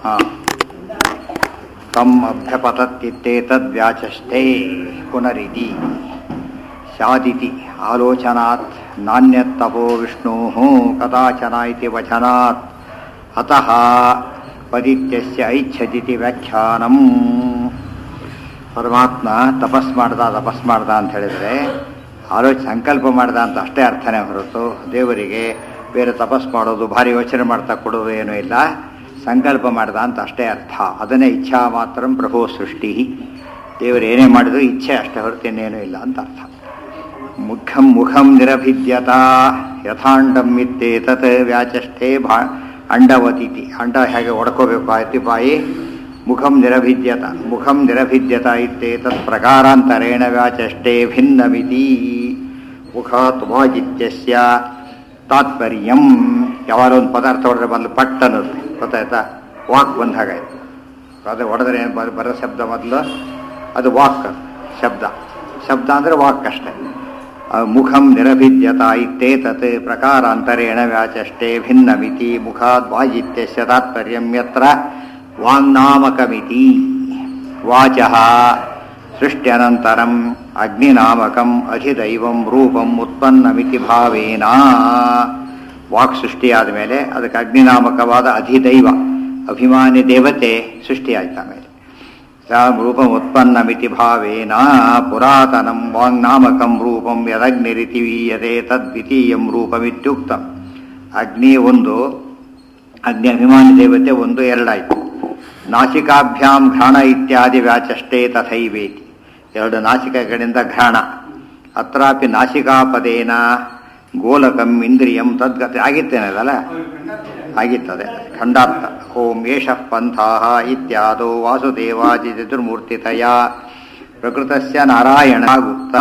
ಹಾಂ ತಮ್ ಅಭ್ಯಪತತ್ಯಿತ್ತೇತದ್ವ್ಯಾಚಷ್ಟೇ ಪುನರಿತಿ ಸ್ಯಾದಿತಿ ಆಲೋಚನಾತ್ ನಾಣ್ಯತ್ತಪೋ ವಿಷ್ಣೋ ಕದಾಚನ ಇತಿ ವಚನಾತ್ ಅತಃ ಪದಿತ್ಯಸ್ಯ ಐಚ್ಛದಿತಿ ವ್ಯಾಖ್ಯಾನಂ ಪರಮಾತ್ಮ ತಪಸ್ ಮಾಡ್ದ ತಪಸ್ ಮಾಡ್ದ ಅಂತ ಹೇಳಿದರೆ ಆಲೋಚ ಸಂಕಲ್ಪ ಮಾಡ್ದ ಅಂತ ಅಷ್ಟೇ ಅರ್ಥನೇ ಹೊರತು ದೇವರಿಗೆ ಬೇರೆ ತಪಸ್ ಮಾಡೋದು ಭಾರಿ ಯೋಚನೆ ಮಾಡ್ತಾ ಕೊಡೋದು ಏನೂ ಇಲ್ಲ ಸಂಕಲ್ಪ ಮಾಡ್ದ ಅಂತ ಅಷ್ಟೇ ಅರ್ಥ ಅದನ್ನೇ ಇಚ್ಛಾ ಮಾತ್ರ ಪ್ರಭೋ ಸೃಷ್ಟಿ ದೇವರು ಏನೇ ಮಾಡಿದ್ರು ಇಚ್ಛೆ ಅಷ್ಟೇ ಹೊರತು ಇನ್ನೇನೂ ಇಲ್ಲ ಅಂತ ಅರ್ಥ ಮುಖಂ ಮುಖಂ ನಿರಭಿದ್ಯತ ಯಥಾಂಡಂ ಇತ್ತೇತತ್ ವ್ಯಾಚಷ್ಟೇ ಭಾ ಅಂಡವತಿತಿ ಅಂಡ ಹೇಗೆ ಒಡ್ಕೋಬೇಕು ಆಯ್ತು ಬಾಯಿ ಮುಖಂ ನಿರಭಿದ್ಯತ ಮುಖಂ ನಿರಭಿದ್ಯತ ಇತ್ತೇತತ್ ಪ್ರಕಾರಾಂತರೇಣ ವ್ಯಾಚಷ್ಟೇ ಭಿನ್ನಮಿತಿ ಮುಖಾತ್ ವಾಜಿತ್ಯಸ್ಯ ತಾತ್ಪರ್ಯಂ ಯಾವಾಗಲೂ ಒಂದು ಪದಾರ್ಥ ಹೊಡೆದ್ರೆ ಬಂದು ಪಟ್ ಅನ್ನುತ್ತೆ ಗೊತ್ತಾಯ್ತಾ ವಾಕ್ ಬಂದ ಹಾಗಾಯ್ತು ಅದು ಹೊಡೆದ್ರೆ ಏನು ಬರ ಬರೋ ಶಬ್ದ ಮೊದಲು ಅದು ವಾಕ್ ಶಬ್ದ ಶಬ್ದ ಅಂದರೆ ವಾಕ್ ಅಷ್ಟೇ ಮುಖಂ ನಿರಭಿದ್ಯತ ಇತ್ತೇತತ್ ಪ್ರಕಾರಾಂತರೇಣ ವ್ಯಾಚಷ್ಟೇ ಭಿನ್ನಮಿತಿ ಮುಖಾದ್ ವಾಜಿತ್ಯಸ್ಯ ತಾತ್ಪರ್ಯಂ ಯತ್ರ ವಾಂಗ್ನಾಮಕಮಿತಿ ವಾಚಃ ಸೃಷ್ಟ್ಯನಂತರಂ ಅಗ್ನಿನಾಮಕಂ ಅಧಿದೈವಂ ರೂಪಂ ಉತ್ಪನ್ನಮಿತಿ ಭಾವೇನ ವಾಕ್ ಸೃಷ್ಟಿಯಾದ ಮೇಲೆ ಅದಕ್ಕೆ ಅಗ್ನಿನಾಮಕವಾದ ಅಧಿದೈವ ಅಭಿಮಾನಿ ದೇವತೆ ಸೃಷ್ಟಿಯಾಯ್ತು ಆಮೇಲೆ ರೂಪಂ ಉತ್ಪನ್ನಮಿತಿ ಭಾವೇನ ಪುರಾತನಂ ವಾಂಗ್ನಾಮಕಂ ರೂಪಂ ಯದಗ್ನಿರಿತಿ ವೀಯತೆ ತದ್ವಿತೀಯಂ ರೂಪಮಿತ್ಯುಕ್ತಂ ಅಗ್ನಿ ಒಂದು ಅಗ್ನಿ ಅಭಿಮಾನಿ ದೇವತೆ ಒಂದು ಎರಡಾಯ್ತು ನಾಸಿಕಾಭ್ಯಾಂ ಘ್ರಾಣ ಇತ್ಯಾದಿ ವ್ಯಾಚಷ್ಟೇ ತಥೈವೇತಿ ಎರಡು ನಾಸಿಕಗಳಿಂದ ಘ್ರಾಣ ಅತ್ರಾಪಿ ನಾಸಿಕಾಪದೇನ ಗೋಲಕಂ ಇಂದ್ರಿಯಂ ತದ್ಗತ ಆಗಿತ್ತೇನೆ ಅದಲ್ಲ ಆಗಿತ್ತದೆ ಖಂಡಾರ್ಥ ಓಂ ಏಷ ಪಂಥಾ ಇತ್ಯಾದೋ ವಾಸುದೇವಾದಿ ಚತುರ್ಮೂರ್ತಿತಯ ಪ್ರಕೃತಸ್ಯ ನಾರಾಯಣ ಗುಪ್ತ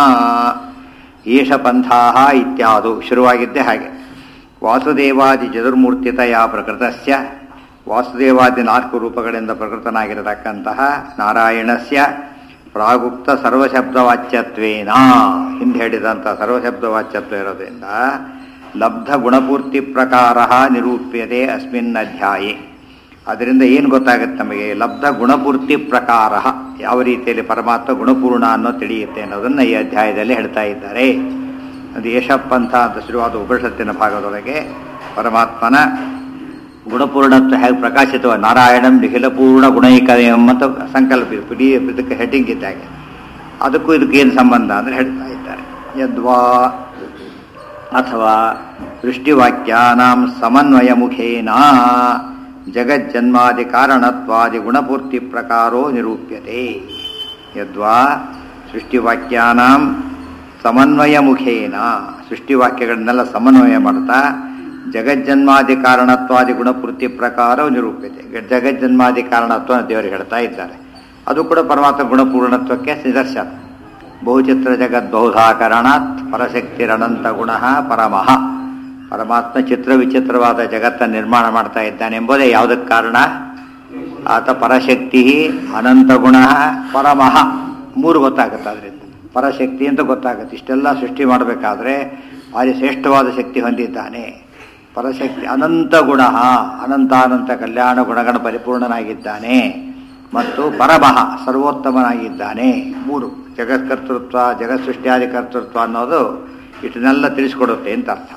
ಏಷ ಪಂಥಾ ಇತ್ಯಾದು ಶುರುವಾಗಿದ್ದೆ ಹಾಗೆ ವಾಸುದೇವಾದಿ ಚತುರ್ಮೂರ್ತಿತಯ ಪ್ರಕೃತಸ್ಯ ವಾಸುದೇವಾದಿ ನಾಲ್ಕು ರೂಪಗಳಿಂದ ಪ್ರಕೃತನಾಗಿರತಕ್ಕಂತಹ ನಾರಾಯಣಸ್ಯ ಪ್ರಾಗುಪ್ತ ಸರ್ವಶಬ್ದವಾಚ್ಯತ್ವೇನ ಹಿಂದೆ ಹೇಳಿದಂಥ ಸರ್ವಶಬ್ದವಾಚ್ಯತ್ವ ಇರೋದ್ರಿಂದ ಲಬ್ಧ ಗುಣಪೂರ್ತಿ ಪ್ರಕಾರ ನಿರೂಪ್ಯತೆ ಅಸ್ಮಿನ್ ಅಧ್ಯಾಯೇ ಅದರಿಂದ ಏನು ಗೊತ್ತಾಗುತ್ತೆ ನಮಗೆ ಲಬ್ಧ ಗುಣಪೂರ್ತಿ ಪ್ರಕಾರ ಯಾವ ರೀತಿಯಲ್ಲಿ ಪರಮಾತ್ಮ ಗುಣಪೂರ್ಣ ಅನ್ನೋ ತಿಳಿಯುತ್ತೆ ಅನ್ನೋದನ್ನು ಈ ಅಧ್ಯಾಯದಲ್ಲಿ ಹೇಳ್ತಾ ಇದ್ದಾರೆ ಅದು ಯಶಪ್ಪಂಥ ಅಂತ ಶುರುವಾದ ಉಪನಿಷತ್ತಿನ ಭಾಗದೊಳಗೆ ಪರಮಾತ್ಮನ ಗುಣಪೂರ್ಣತ್ವ ಹೇಗೆ ಪ್ರಕಾಶಿತವ ನಾರಾಯಣಂ ನಿಖಿಲಪೂರ್ಣ ಗುಣೈಕಯಂ ಅಂತ ಸಂಕಲ್ಪ ಇಡೀ ಇದಕ್ಕೆ ಹೆಡ್ಡಿಂಗ್ ಇದ್ದಾಗೆ ಅದಕ್ಕೂ ಇದಕ್ಕೆ ಏನು ಸಂಬಂಧ ಅಂದರೆ ಹೇಳ್ತಾ ಇದ್ದಾರೆ ಯದ್ವಾ ಅಥವಾ ದೃಷ್ಟಿವಾಕ್ಯಾನಾಂ ಸಮನ್ವಯ ಮುಖೇನ ಜಗಜ್ಜನ್ಮಾದಿ ಕಾರಣತ್ವಾದಿ ಗುಣಪೂರ್ತಿ ಪ್ರಕಾರೋ ನಿರೂಪ್ಯತೆ ಯದ್ವಾ ಸೃಷ್ಟಿವಾಕ್ಯಾನಾಂ ಸಮನ್ವಯ ಮುಖೇನ ಸೃಷ್ಟಿವಾಕ್ಯಗಳನ್ನೆಲ್ಲ ಸಮನ್ವಯ ಮಾಡ್ತಾ ಜಗಜ್ಜನ್ಮಾದಿ ಕಾರಣತ್ವಾದಿ ಗುಣಪೂರ್ತಿ ಪ್ರಕಾರವು ನಿರೂಪ್ಯತೆ ಜಗಜ್ಜನ್ಮಾದಿ ಕಾರಣತ್ವ ದೇವರು ಹೇಳ್ತಾ ಇದ್ದಾರೆ ಅದು ಕೂಡ ಪರಮಾತ್ಮ ಗುಣಪೂರ್ಣತ್ವಕ್ಕೆ ನಿದರ್ಶನ ಬಹುಚಿತ್ರ ಜಗದ್ ಬಹುಧಾಕರಣಾತ್ ಪರಶಕ್ತಿರನಂತ ಗುಣ ಪರಮಃ ಪರಮಾತ್ಮ ಚಿತ್ರ ವಿಚಿತ್ರವಾದ ಜಗತ್ತನ್ನು ನಿರ್ಮಾಣ ಮಾಡ್ತಾ ಇದ್ದಾನೆ ಎಂಬುದೇ ಯಾವುದಕ್ಕೆ ಕಾರಣ ಆತ ಪರಶಕ್ತಿ ಅನಂತ ಗುಣ ಪರಮಃ ಮೂರು ಗೊತ್ತಾಗುತ್ತೆ ಅದರಿಂದ ಪರಶಕ್ತಿ ಅಂತ ಗೊತ್ತಾಗುತ್ತೆ ಇಷ್ಟೆಲ್ಲ ಸೃಷ್ಟಿ ಮಾಡಬೇಕಾದ್ರೆ ಭಾರಿ ಶ್ರೇಷ್ಠವಾದ ಶಕ್ತಿ ಹೊಂದಿದ್ದಾನೆ ಪರಶಕ್ತಿ ಅನಂತ ಗುಣ ಅನಂತಾನಂತ ಕಲ್ಯಾಣ ಗುಣಗಣ ಪರಿಪೂರ್ಣನಾಗಿದ್ದಾನೆ ಮತ್ತು ಪರಮಃ ಸರ್ವೋತ್ತಮನಾಗಿದ್ದಾನೆ ಮೂರು ಜಗತ್ಕರ್ತೃತ್ವ ಜಗತ್ ಸೃಷ್ಟಿಯಾದಿ ಕರ್ತೃತ್ವ ಅನ್ನೋದು ಇಷ್ಟನ್ನೆಲ್ಲ ತಿಳಿಸ್ಕೊಡುತ್ತೆ ಅಂತ ಅರ್ಥ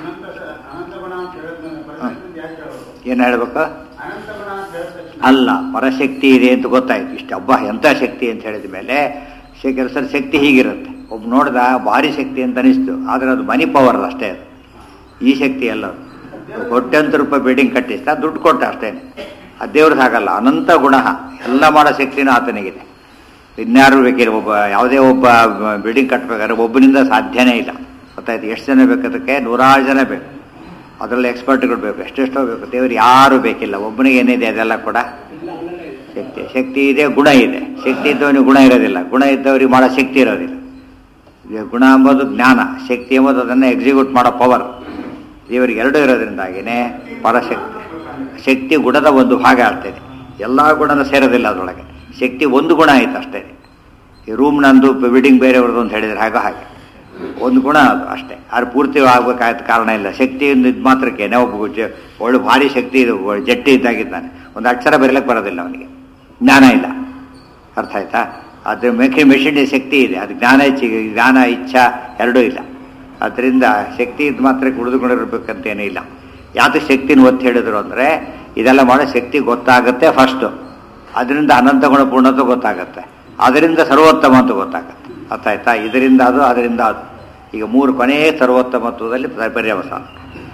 ಏನು ಹೇಳ್ಬೇಕು ಅಲ್ಲ ಪರಶಕ್ತಿ ಇದೆ ಅಂತ ಗೊತ್ತಾಯ್ತು ಇಷ್ಟು ಹಬ್ಬ ಎಂಥ ಶಕ್ತಿ ಅಂತ ಹೇಳಿದ ಮೇಲೆ ಕೆಲಸ ಶಕ್ತಿ ಹೀಗಿರುತ್ತೆ ಒಬ್ಬ ನೋಡ್ದ ಭಾರಿ ಶಕ್ತಿ ಅಂತ ಅನಿಸ್ತು ಆದರೆ ಅದು ಮನಿ ಪವರ್ ಅಷ್ಟೇ ಅದು ಈ ಶಕ್ತಿ ಅಲ್ಲ ಕೋಟ್ಯಂತರ ರೂಪಾಯಿ ಬಿಲ್ಡಿಂಗ್ ಕಟ್ಟಿಸ್ತಾ ದುಡ್ಡು ಕೊಟ್ಟ ಅಷ್ಟೇ ಆ ದೇವ್ರದ್ದು ಹಾಗಲ್ಲ ಅನಂತ ಗುಣ ಎಲ್ಲ ಮಾಡೋ ಶಕ್ತಿನೂ ಆತನಿಗಿದೆ ಇನ್ಯಾರು ಬೇಕಿಲ್ಲ ಒಬ್ಬ ಯಾವುದೇ ಒಬ್ಬ ಬಿಲ್ಡಿಂಗ್ ಕಟ್ಟಬೇಕಾದ್ರೆ ಒಬ್ಬನಿಂದ ಸಾಧ್ಯನೇ ಇಲ್ಲ ಗೊತ್ತಾಯ್ತು ಎಷ್ಟು ಜನ ಬೇಕು ಅದಕ್ಕೆ ನೂರಾರು ಜನ ಬೇಕು ಅದರಲ್ಲಿ ಎಕ್ಸ್ಪರ್ಟ್ಗಳು ಬೇಕು ಎಷ್ಟೆಷ್ಟೋ ಬೇಕು ದೇವರು ಯಾರು ಬೇಕಿಲ್ಲ ಒಬ್ಬನಿಗೆ ಏನಿದೆ ಅದೆಲ್ಲ ಕೂಡ ಶಕ್ತಿ ಶಕ್ತಿ ಇದೆ ಗುಣ ಇದೆ ಶಕ್ತಿ ಇದ್ದವನಿಗೆ ಗುಣ ಇರೋದಿಲ್ಲ ಗುಣ ಇದ್ದವರಿಗೆ ಮಾಡೋ ಶಕ್ತಿ ಇರೋದಿಲ್ಲ ಗುಣ ಎಂಬುದು ಜ್ಞಾನ ಶಕ್ತಿ ಎಂಬುದು ಅದನ್ನು ಎಕ್ಸಿಕ್ಯೂಟ್ ಮಾಡೋ ಪವರ್ ದೇವರಿಗೆ ಎರಡೂ ಇರೋದ್ರಿಂದಾಗಿಯೇ ಪರಶಕ್ತಿ ಶಕ್ತಿ ಗುಣದ ಒಂದು ಭಾಗ ಆಗ್ತದೆ ಎಲ್ಲ ಗುಣನೂ ಸೇರೋದಿಲ್ಲ ಅದರೊಳಗೆ ಶಕ್ತಿ ಒಂದು ಗುಣ ಆಯ್ತು ಅಷ್ಟೇ ಈ ರೂಮ್ ನಂದು ಬಿಲ್ಡಿಂಗ್ ಬೇರೆಯವ್ರದ್ದು ಅಂತ ಹೇಳಿದ್ರೆ ಹಾಗೆ ಹಾಗೆ ಒಂದು ಗುಣ ಅದು ಅಷ್ಟೇ ಅದು ಪೂರ್ತಿ ಆಗ್ಬೇಕಾದ ಕಾರಣ ಇಲ್ಲ ಶಕ್ತಿಯಿಂದ ಇದು ಮಾತ್ರಕ್ಕೆ ಒಬ್ಬ ಜ- ಒಳ್ಳೆ ಭಾರಿ ಶಕ್ತಿ ಇದು ಒಳ್ಳೆ ಜಟ್ಟಿ ಇದ್ದಾಗಿದ್ದಾನೆ ಒಂದು ಅಕ್ಷರ ಬರೀಲಕ್ಕೆ ಬರೋದಿಲ್ಲ ಅವನಿಗೆ ಜ್ಞಾನ ಇಲ್ಲ ಅರ್ಥ ಆಯ್ತಾ ಅದ್ರ ಮೇಕೆ ಮೆಷಿನ್ ಶಕ್ತಿ ಇದೆ ಅದು ಜ್ಞಾನ ಇಚ್ಛೆ ಜ್ಞಾನ ಇಚ್ಛಾ ಎರಡೂ ಇಲ್ಲ ಅದರಿಂದ ಶಕ್ತಿ ಇದು ಮಾತ್ರ ಉಳಿದುಕೊಂಡಿರ್ಬೇಕಂತೇನೂ ಇಲ್ಲ ಯಾತಕ್ಕೆ ಶಕ್ತಿನ ಒತ್ತಿ ಹೇಳಿದ್ರು ಅಂದರೆ ಇದೆಲ್ಲ ಮಾಡೋ ಶಕ್ತಿ ಗೊತ್ತಾಗುತ್ತೆ ಫಸ್ಟು ಅದರಿಂದ ಅನಂತ ಗುಣ ಪೂರ್ಣತೆ ಗೊತ್ತಾಗುತ್ತೆ ಅದರಿಂದ ಸರ್ವೋತ್ತಮ ಅಂತ ಗೊತ್ತಾಗುತ್ತೆ ಅರ್ಥ ಆಯ್ತಾ ಇದರಿಂದ ಅದು ಅದರಿಂದ ಅದು ಈಗ ಮೂರು ಕೊನೆಯ ಸರ್ವೋತ್ತಮತ್ವದಲ್ಲಿ ಪರ್ಯವಸಾನ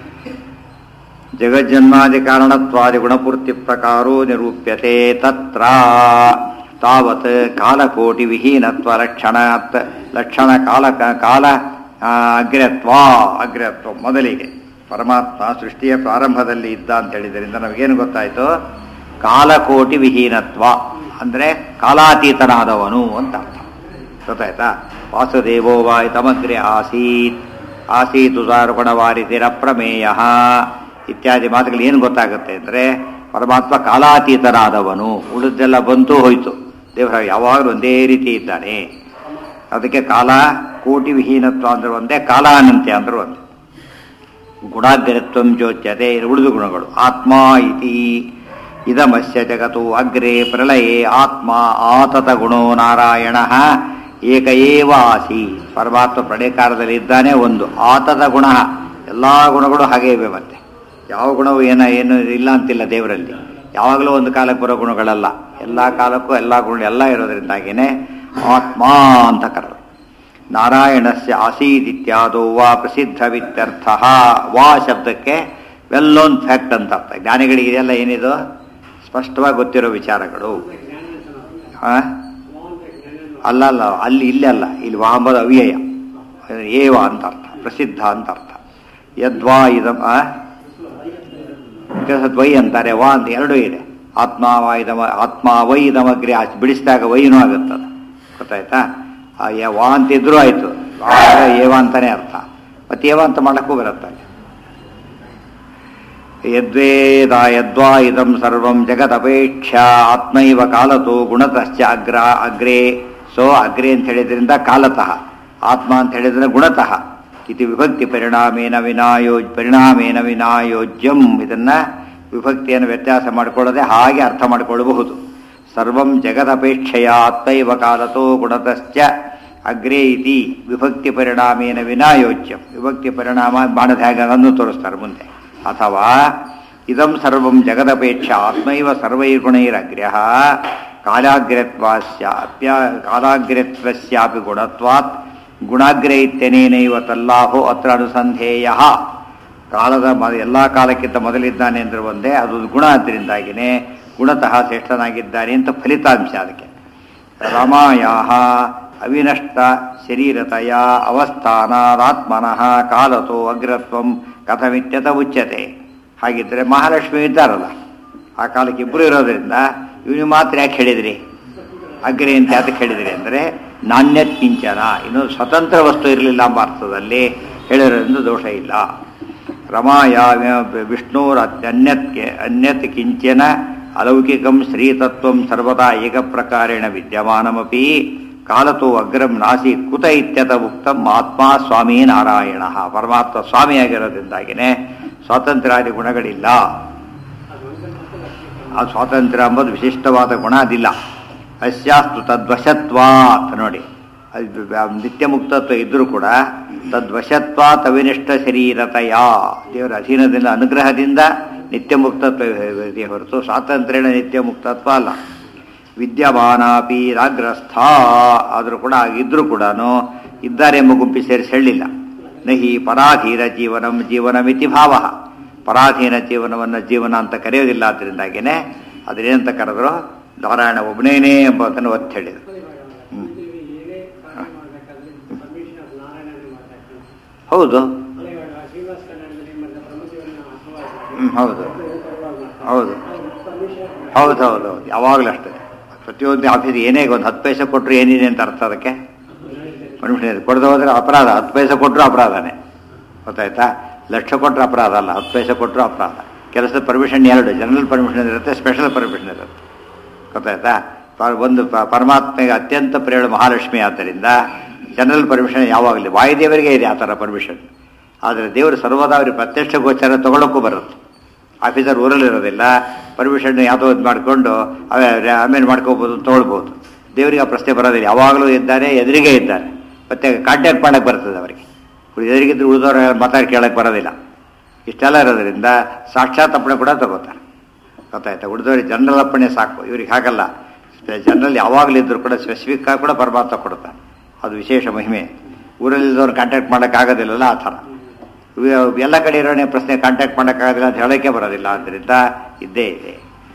ಜಗಜ್ಜನ್ಮಾದಿ ಕಾರಣತ್ವಾದಿ ಗುಣಪೂರ್ತಿ ಪ್ರಕಾರೋ ನಿರೂಪ್ಯತೆ ತತ್ರ ತಾವತ್ ಕಾಲಕೋಟಿ ವಿಹೀನತ್ವ ಲಕ್ಷಣಾತ್ ಲಕ್ಷಣ ಕಾಲ ಕಾಲ ಆ, ಅಗ್ರತ್ವ ಅಗ್ರತ್ವ ಮೊದಲಿಗೆ ಪರಮಾತ್ಮ ಸೃಷ್ಟಿಯ ಪ್ರಾರಂಭದಲ್ಲಿ ಇದ್ದ ಅಂತ ಹೇಳಿದ್ರಿಂದ ನಮಗೇನು ಗೊತ್ತಾಯ್ತು ಕಾಲಕೋಟಿ ವಿಹೀನತ್ವ ಅಂದರೆ ಕಾಲಾತೀತನಾದವನು ಅಂತ ಅರ್ಥ ಗೊತ್ತಾಯ್ತಾ ವಾಸುದೇವೋ ವಾಯ್ ತಮಗ್ರೆ ಆಸೀತ್ ಆಸೀತ್ ಉದಾರುಗುಣವಾರಿತಿರಪ್ರಮೇಯ ಇತ್ಯಾದಿ ಮಾತುಗಳು ಏನು ಗೊತ್ತಾಗುತ್ತೆ ಅಂದರೆ ಪರಮಾತ್ಮ ಕಾಲಾತೀತನಾದವನು ಉಳಿದೆಲ್ಲ ಬಂತು ಹೋಯ್ತು ದೇವರ ಯಾವಾಗಲೂ ಒಂದೇ ರೀತಿ ಇದ್ದಾನೆ ಅದಕ್ಕೆ ಕಾಲ ಕೋಟಿ ವಿಹೀನತ್ವ ಅಂದ್ರೆ ಒಂದೇ ಕಾಲಾನಂತ್ಯ ಅಂದ್ರೆ ಒಂದೇ ಗುಣಾಗ್ರತ್ವ ಜೋಚ್ಯತೆ ಉಳಿದು ಗುಣಗಳು ಆತ್ಮ ಇತಿ ಇದಮಸ್ಯ ಜಗತ್ತು ಅಗ್ರೆ ಪ್ರಳಯೇ ಆತ್ಮ ಆತತ ಗುಣೋ ನಾರಾಯಣ ಏಕ ಏವ ಆಸಿ ಪರಮಾತ್ಮ ಪ್ರಳಯಕಾಲದಲ್ಲಿ ಇದ್ದಾನೆ ಒಂದು ಆತದ ಗುಣ ಎಲ್ಲ ಗುಣಗಳು ಹಾಗೇ ಇವೆ ಮತ್ತೆ ಯಾವ ಗುಣವು ಏನ ಏನು ಇಲ್ಲ ಅಂತಿಲ್ಲ ದೇವರಲ್ಲಿ ಯಾವಾಗಲೂ ಒಂದು ಕಾಲಕ್ಕೆ ಬರೋ ಗುಣಗಳಲ್ಲ ಎಲ್ಲ ಕಾಲಕ್ಕೂ ಎಲ್ಲ ಗುಣ ಎಲ್ಲ ಇರೋದ್ರಿಂದಾಗಿನೇ ಆತ್ಮ ಅಂತ ಕರೆದು ನಾರಾಯಣಸ್ಯ ಆಸೀದಿತ್ಯಾದೋ ವಾ ಪ್ರಸಿದ್ಧವಿತ್ಯರ್ಥ ವಾ ಶಬ್ದಕ್ಕೆ ವೆಲ್ ನೋನ್ ಫ್ಯಾಕ್ಟ್ ಅಂತ ಅರ್ಥ ಜ್ಞಾನಿಗಳಿಗೆ ಇದೆಲ್ಲ ಏನಿದು ಸ್ಪಷ್ಟವಾಗಿ ಗೊತ್ತಿರೋ ವಿಚಾರಗಳು ಆ? ಅಲ್ಲ ಅಲ್ಲ ಅಲ್ಲಿ ಇಲ್ಲಿ ಅಲ್ಲ ಇಲ್ಲಿ ವಾ ಅಂಬುದು ಅವ್ಯಯ ಏವ ಅಂತ ಅರ್ಥ ಪ್ರಸಿದ್ಧ ಅಂತ ಅರ್ಥ ಯದ್ವಾ ಇದಂ ಆ? ಕೆಲಸ ವೈ ಅಂತಾರೆ ವಾ ಅಂತ ಎರಡೂ ಇದೆ ಆತ್ಮ ವಾ ಇದಮ ಆತ್ಮ ವೈ ಇದಮಗ್ರಿ ಆಚೆ ಬಿಡಿಸಿದಾಗ ವೈನೂ ಆಗುತ್ತದ ಗೊತ್ತಾಯ್ತಾ ಆ ಯ- ವಾ ಅಂತಿದ್ರು ಆಯ್ತು ವಾ ಅಂದ್ರೆ ಏವ ಅಂತಾನೆ ಅರ್ಥ ಮತ್ತೆ ಏವ ಅಂತ ಮಾಡಕ್ಕೂ ಬರುತ್ತೆ ಯದ್ವೇದ ಯದ್ವಾ ಇದಂ ಸರ್ವಂ ಜಗದಪೇಕ್ಷ ಆತ್ಮೈವ ಕಾಲತೋ ಗುಣತಶ್ಚ ಅಗ್ರ ಅಗ್ರೇ ಸೊ ಅಗ್ರೇ ಅಂತ ಹೇಳಿದ್ರಿಂದ ಕಾಲತಃ ಆತ್ಮ ಅಂತ ಹೇಳಿದ್ರೆ ಗುಣತಃ ಇದು ವಿಭಕ್ತಿ ಪರಿಣಾಮೇನ ವಿನಾಯೋ ಪರಿಣಾಮೇನ ವಿನಾಯೋಜ್ಯಂ ಇದನ್ನ ವಿಭಕ್ತಿಯನ್ನು ವ್ಯತ್ಯಾಸ ಮಾಡಿಕೊಳ್ಳದೆ ಹಾಗೆ ಅರ್ಥ ಮಾಡಿಕೊಳ್ಳಬಹುದು ಸರ್ವಂ ಜಗದಪೇಕ್ಷೆಯ ಆತ್ಮೈವ ಕಾಲತೋ ಗುಣತಶ್ಚ ಅಗ್ರೇ ಇತಿ ವಿಭಕ್ತಿ ಪರಿಣಾಮೇನ ವಿನಾಯೋಜ್ಯಂ ವಿಭಕ್ತಿ ಪರಿಣಾಮ ಮಾಡದ ಹೇಗೆ ಅದನ್ನು ತೋರಿಸ್ತಾರೆ ಮುಂದೆ ಅಥವಾ ಇದಂ ಸರ್ವಂ ಜಗದಪೇಕ್ಷ ಆತ್ಮೈವ ಸರ್ವೈರ್ಗುಣೈರಗ್ರ್ಯ ಕಾಲಾಗ್ರತ್ವಾಸ್ಯಾಪ್ಯ ಕಾಲಾಗ್ರತ್ವಸ್ಯಾಪಿ ಗುಣತ್ವಾತ್ ಗುಣಾಗ್ರೇ ಇತ್ಯನೇನೈವ ತಲ್ಲಾಹೋ ಅತ್ರ ಅನುಸಂಧೇಯ ಕಾಲದ ಮ ಎಲ್ಲ ಕಾಲಕ್ಕಿಂತ ಮೊದಲಿದ್ದಾನೆ ಅಂದ್ರೆ ಒಂದೇ ಅದು ಗುಣ ಆದ್ದರಿಂದಾಗಿನೇ ಗುಣತಃ ಶ್ರೇಷ್ಠನಾಗಿದ್ದಾನೆ ಅಂತ ಫಲಿತಾಂಶ ಅದಕ್ಕೆ ರಮಾಯಾಹ ಅವಿನಷ್ಟ ಶರೀರತಯ ಅವಸ್ಥಾನಾತ್ಮನಃ ಕಾಲತೋ ಅಗ್ರತ್ವಂ ಕಥಮಿತ್ಯತ ಉಚ್ಯತೆ ಹಾಗಿದ್ರೆ ಮಹಾಲಕ್ಷ್ಮಿ ಇದ್ದಾರಲ್ಲ ಆ ಕಾಲಕ್ಕೆ ಇಬ್ಬರು ಇರೋದ್ರಿಂದ ಇವನು ಮಾತ್ರ ಯಾಕೆ ಹೇಳಿದ್ರಿ ಅಗ್ರೆ ಅಂತ ಯಾತಕ್ಕೆ ಹೇಳಿದ್ರಿ ಅಂದರೆ ನಾಣ್ಯತ್ ಕಿಂಚನ ಇನ್ನು ಸ್ವತಂತ್ರ ವಸ್ತು ಇರಲಿಲ್ಲ ಎಂಬ ಅರ್ಥದಲ್ಲಿ ಹೇಳಿರೋದ್ರಿಂದ ದೋಷ ಇಲ್ಲ ರಮಾಯ ವಿಷ್ಣುರ ಅನ್ಯತ್ಗೆ ಅನ್ಯತ್ ಕಿಂಚನ ಅಲೌಕಿಕಂ ಶ್ರೀತತ್ವಂ ಸರ್ವದಾ ಏಕಪ್ರಕಾರೇಣ ವಿದ್ಯಮಾನಮಪಿ ಕಾಲತೋ ಅಗ್ರಂ ನಾಸಿ ಕುತ ಇತ್ಯತ ಉಕ್ತಂ ಆತ್ಮ ಸ್ವಾಮಿ ನಾರಾಯಣ ಪರಮಾತ್ಮ ಸ್ವಾಮಿಯಾಗಿರೋದ್ರಿಂದಾಗಿನೇ ಸ್ವಾತಂತ್ರ್ಯಾದಿ ಗುಣಗಳಿಲ್ಲ ಆ ಸ್ವಾತಂತ್ರ್ಯ ಎಂಬುದು ವಿಶಿಷ್ಟವಾದ ಗುಣ ಅದಿಲ್ಲ ಅಸ್ಯಾಸ್ತು ತದ್ವಶತ್ವ ಅಂತ ನೋಡಿ ಅದು ವ್ಯ- ನಿತ್ಯ ಮುಕ್ತತ್ವ ಇದ್ರೂ ಕೂಡ ತದ್ವಶತ್ವ ತವಿನಿಷ್ಠ ಶರೀರತಯ ದೇವರ ಅಧೀನದಿಂದ ಅನುಗ್ರಹದಿಂದ ನಿತ್ಯ ಮುಕ್ತತ್ವ ಇದೆ ಹೊರತು ಸ್ವಾತಂತ್ರ್ಯನ ನಿತ್ಯ ಮುಕ್ತತ್ವ ಅಲ್ಲ ವಿದ್ಯಮಾನಾಪಿ ರಾಗ್ರಸ್ಥ ಆದರೂ ಕೂಡ ಆಗಿದ್ರೂ ಕೂಡ ಇದ್ದಾರೆ ಎಂಬ ಗುಂಪಿ ಸೇರಿಸಿ ಹೇಳಿಲ್ಲ ನಹಿ ಪರಾಧೀನ ಜೀವನಂ ಜೀವನಮಿತಿ ಭಾವ ಪರಾಧೀನ ಜೀವನವನ್ನು ಜೀವನ ಅಂತ ಕರೆಯೋದಿಲ್ಲ ಅದರಿಂದಾಗಿನೇ ಅದನ್ನೇನಂತ ಕರೆದ್ರು ನಾರಾಯಣ ಒಬ್ಬನೇನೇ ಎಂಬುದನ್ನು ಒತ್ತಿ ಹೇಳಿದರು ಹ್ಮ್. ಹೌದು ಹ್ಮ್, ಹೌದು ಹೌದು ಹೌದು ಹೌದು ಹೌದು ಯಾವಾಗಲೂ ಅಷ್ಟೇ ಪ್ರತಿಯೊಂದು ಆಫೀಸ್ ಏನೇ ಒಂದು ಹತ್ತು ಪೈಸೆ ಕೊಟ್ಟರು ಏನಿದೆ ಅಂತ ಅರ್ಥ ಅದಕ್ಕೆ ಪರ್ಮಿಷನ್ ಕೊಡದೆ ಹೋದ್ರೆ ಅಪರಾಧ ಹತ್ತು ಪೈಸೆ ಕೊಟ್ಟರು ಅಪರಾಧನೇ ಗೊತ್ತಾಯ್ತಾ ಲಕ್ಷ ಕೊಟ್ಟರೆ ಅಪರಾಧ ಅಲ್ಲ ಹತ್ತು ಪೈಸೆ ಕೊಟ್ಟರು ಅಪರಾಧ ಕೆಲಸದ ಪರ್ಮಿಷನ್ ಎರಡು ಜನರಲ್ ಪರ್ಮಿಷನ್ ಇರುತ್ತೆ ಸ್ಪೆಷಲ್ ಪರ್ಮಿಷನ್ ಇರುತ್ತೆ ಗೊತ್ತಾಯ್ತಾ ಪ- ಒಂದು ಪ- ಪರಮಾತ್ಮೆಗೆ ಅತ್ಯಂತ ಪ್ರೇರಣ ಮಹಾಲಕ್ಷ್ಮಿ ಆದ್ದರಿಂದ ಜನರಲ್ ಪರ್ಮಿಷನ್ ಯಾವಾಗಲಿ ವಾಯುದೇವರಿಗೆ ಇದೆ ಆ ಥರ ಪರ್ಮಿಷನ್ ಆದರೆ ದೇವರು ಸರ್ವದಾ ಅವ್ರಿಗೆ ಪ್ರತ್ಯಕ್ಷ ಗೋಚರ ತಗೊಳ್ಳೋಕ್ಕೂ ಬರುತ್ತೆ ಆಫೀಸರ್ ಊರಲ್ಲಿರೋದಿಲ್ಲ ಪರ್ಮಿಷನ್ ಯಾವುದೋ ಇದು ಮಾಡಿಕೊಂಡು ಆಮೇಲೆ ಮಾಡ್ಕೋಬೋದು ತೊಗೊಳ್ಬೋದು ದೇವರಿಗೆ ಆ ಪ್ರಶ್ನೆ ಬರೋದಿಲ್ಲ ಯಾವಾಗಲೂ ಇದ್ದಾರೆ ಎದುರಿಗೆ ಇದ್ದಾರೆ ಮತ್ತೆ ಕಾಂಟ್ಯಾಕ್ಟ್ ಮಾಡಕ್ಕೆ ಬರ್ತದೆ ಅವರಿಗೆ ಎದುರಿಗಿದ್ರು ಉಳಿದವ್ರ ಮಾತಾಡಿ ಕೇಳಕ್ಕೆ ಬರೋದಿಲ್ಲ ಇಷ್ಟೆಲ್ಲ ಇರೋದ್ರಿಂದ ಸಾಕ್ಷಾತ್ ಅಪ್ಪಣೆ ಕೂಡ ತಗೋತಾರೆ ಗೊತ್ತಾಯ್ತಾ ಉಳಿದವ್ರಿಗೆ ಜನರಲ್ ಅಪ್ಪಣೆ ಸಾಕು ಇವ್ರಿಗೆ ಹಾಗಲ್ಲ ಜನರಲ್ ಯಾವಾಗಲೂ ಇದ್ದರೂ ಕೂಡ ಸ್ಪೆಸಿಫಿಕ್ ಆಗಿ ಕೂಡ ಪರಮಾತ್ಮ ಕೊಡ್ತಾನೆ ಅದು ವಿಶೇಷ ಮಹಿಮೆ ಊರಲ್ಲಿದ್ದವ್ರು ಕಾಂಟ್ಯಾಕ್ಟ್ ಮಾಡೋಕ್ಕಾಗೋದಿಲ್ಲಲ್ಲ ಆ ಥರ ಇವ್- ಎಲ್ಲ ಕಡೆ ಇರೋನೇ ಪ್ರಶ್ನೆ ಕಾಂಟ್ಯಾಕ್ಟ್ ಮಾಡೋಕ್ಕಾಗೋದಿಲ್ಲ ಅಂತ ಹೇಳೋಕ್ಕೆ ಬರೋದಿಲ್ಲ ಆದ್ದರಿಂದ ಇದ್ದೇ ಇದೆ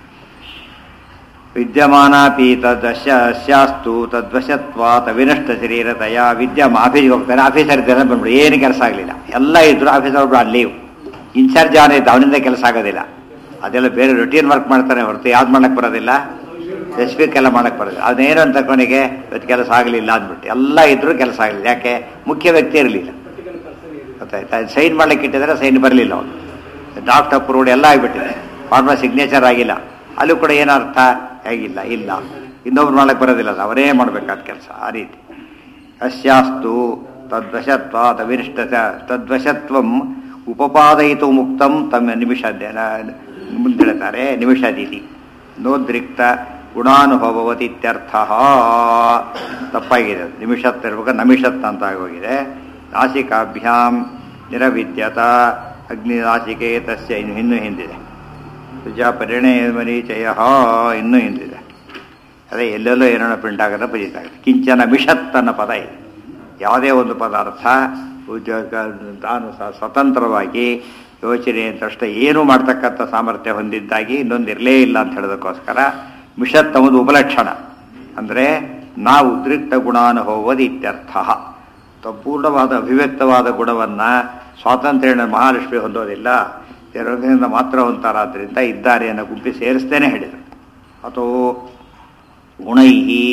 ವಿದ್ಯಮಾನಾಪಿ ತದಶ ಶಾಸ್ತು ತದ್ವಶತ್ವಾತ್ ಅವಿನಷ್ಟ ಶರೀರತಯ ವಿದ್ಯಮ ಆಫೀಸ್ಗೆ ಹೋಗ್ತಾರೆ ಆಫೀಸರ್ ಇದ್ದಾರೆ ಬಂದ್ಬಿಡು ಏನು ಕೆಲಸ ಆಗಲಿಲ್ಲ ಎಲ್ಲ ಇದ್ರು ಆಫೀಸರ್ ಒಬ್ರು ಅಲ್ಲಿ ಇನ್ಚಾರ್ಜ್ ಅವನೇ ಇದ್ದ ಅವನಿಂದ ಕೆಲಸ ಆಗೋದಿಲ್ಲ ಅದೆಲ್ಲ ಬೇರೆ ರೊಟೀನ್ ವರ್ಕ್ ಮಾಡ್ತಾನೆ ಹೊರತು ಯಾವ್ದು ಮಾಡಕ್ಕೆ ಬರೋದಿಲ್ಲ ಸ್ಪೆಸಿಫಿಕ್ ಎಲ್ಲ ಮಾಡಕ್ಕೆ ಬರೋದಿಲ್ಲ ಅದೇನು ಅಂತ ಕೊನೆಗೆ ಇವತ್ತು ಕೆಲಸ ಆಗಲಿಲ್ಲ ಅಂದ್ಬಿಟ್ಟು ಎಲ್ಲ ಇದ್ರೂ ಕೆಲಸ ಆಗಲಿಲ್ಲ ಯಾಕೆ ಮುಖ್ಯ ವ್ಯಕ್ತಿ ಇರಲಿಲ್ಲ ಗೊತ್ತಾಯ್ತಾ ಸೈನ್ ಮಾಡ್ಲಿಕ್ಕೆ ಇಟ್ಟಿದ್ರೆ ಸೈನ್ ಬರಲಿಲ್ಲ ಅವನು ಡಾಕ್ಟರ್ ಅಪ್ರೂವ್ಡ್ ಎಲ್ಲ ಆಗಿಬಿಟ್ಟಿದೆ ಫಾರ್ಮಾ ಸಿಗ್ನೇಚರ್ ಆಗಿಲ್ಲ ಅಲ್ಲೂ ಕೂಡ ಏನರ್ಥ ಹೇಗಿಲ್ಲ ಇಲ್ಲ ಇನ್ನೊಬ್ರು ಮಾಡಕ್ಕೆ ಬರೋದಿಲ್ಲ ಅದು ಅವರೇ ಮಾಡಬೇಕಾದ ಕೆಲಸ ಆ ರೀತಿ ಅಸ್ಯಾಸ್ತು ತದ್ವಶತ್ವಾತ್ ಅವಿನಿಷ್ಟ ತದ್ವಶತ್ವಂ ಉಪಪಾದಯಿತು ಮುಕ್ತಂ ತಮ್ಮ ನಿಮಿಷ ಮುಂದೆ ಹೇಳ್ತಾರೆ ನಿಮಿಷದೀತಿ ನೋದ್ರಿಕ್ತ ಗುಣಾನುಭವವತಿತ್ಯರ್ಥ ತಪ್ಪಾಗಿದೆ ಅದು. ನಿಮಿಷತ್ ಇರ್ಬೇಕು ನಮಿಷತ್ ಅಂತ ಆಗೋಗಿದೆ ನಾಸಿಕಾಭ್ಯಾಂ ನಿರವಿದ್ಯತ ಅಗ್ನಿ ನಾಸಿಕೆ ತಸ್ಯ ಇನ್ನು ಇನ್ನೂ ಹಿಂದಿದೆ ಸುಜಾ ಪರಿಣಯ ಮರೀಚಯ ಇನ್ನೂ ಹಿಂದಿದೆ ಅದೇ ಎಲ್ಲೆಲ್ಲೋ ಏನೋ ಪ್ರಿಂಟ್ ಆಗೋದ ಬರೀತಾಗಿದೆ ಕಿಂಚನ ಮಿಷತ್ ಅನ್ನೋ ಪದ ಇದೆ ಯಾವುದೇ ಒಂದು ಪದಾರ್ಥ ಉದ್ಯೋಗ ತಾನು ಸಹ ಸ್ವತಂತ್ರವಾಗಿ ಯೋಚನೆ ತಕ್ಷಣ ಏನು ಮಾಡ್ತಕ್ಕಂಥ ಸಾಮರ್ಥ್ಯ ಹೊಂದಿದ್ದಾಗಿ ಇನ್ನೊಂದು ಇರಲೇ ಇಲ್ಲ ಅಂತ ಹೇಳೋದಕ್ಕೋಸ್ಕರ ಮಿಷತ್ ಅನ್ನೋದು ಉಪಲಕ್ಷಣ ಅಂದರೆ ನಾವು ಉದ್ರಿಕ್ತ ಗುಣಾನುಭವದು ಇತ್ಯರ್ಥ ಸಂಪೂರ್ಣವಾದ ಅಭಿವ್ಯಕ್ತವಾದ ಗುಣವನ್ನು ಸ್ವಾತಂತ್ರ್ಯ ಮಹಾಲಕ್ಷ್ಮಿ ಹೊಂದೋದಿಲ್ಲ ಎರಡರಿಂದ ಮಾತ್ರ ಹೊಂತಾರಾದ್ರಿಂದ ಇದ್ದಾರೆ ಅನ್ನೋ ಗುಂಪಿ ಸೇರಿಸ್ತೇನೆ ಹೇಳಿದರು ಅಥವಾ ಗುಣೈ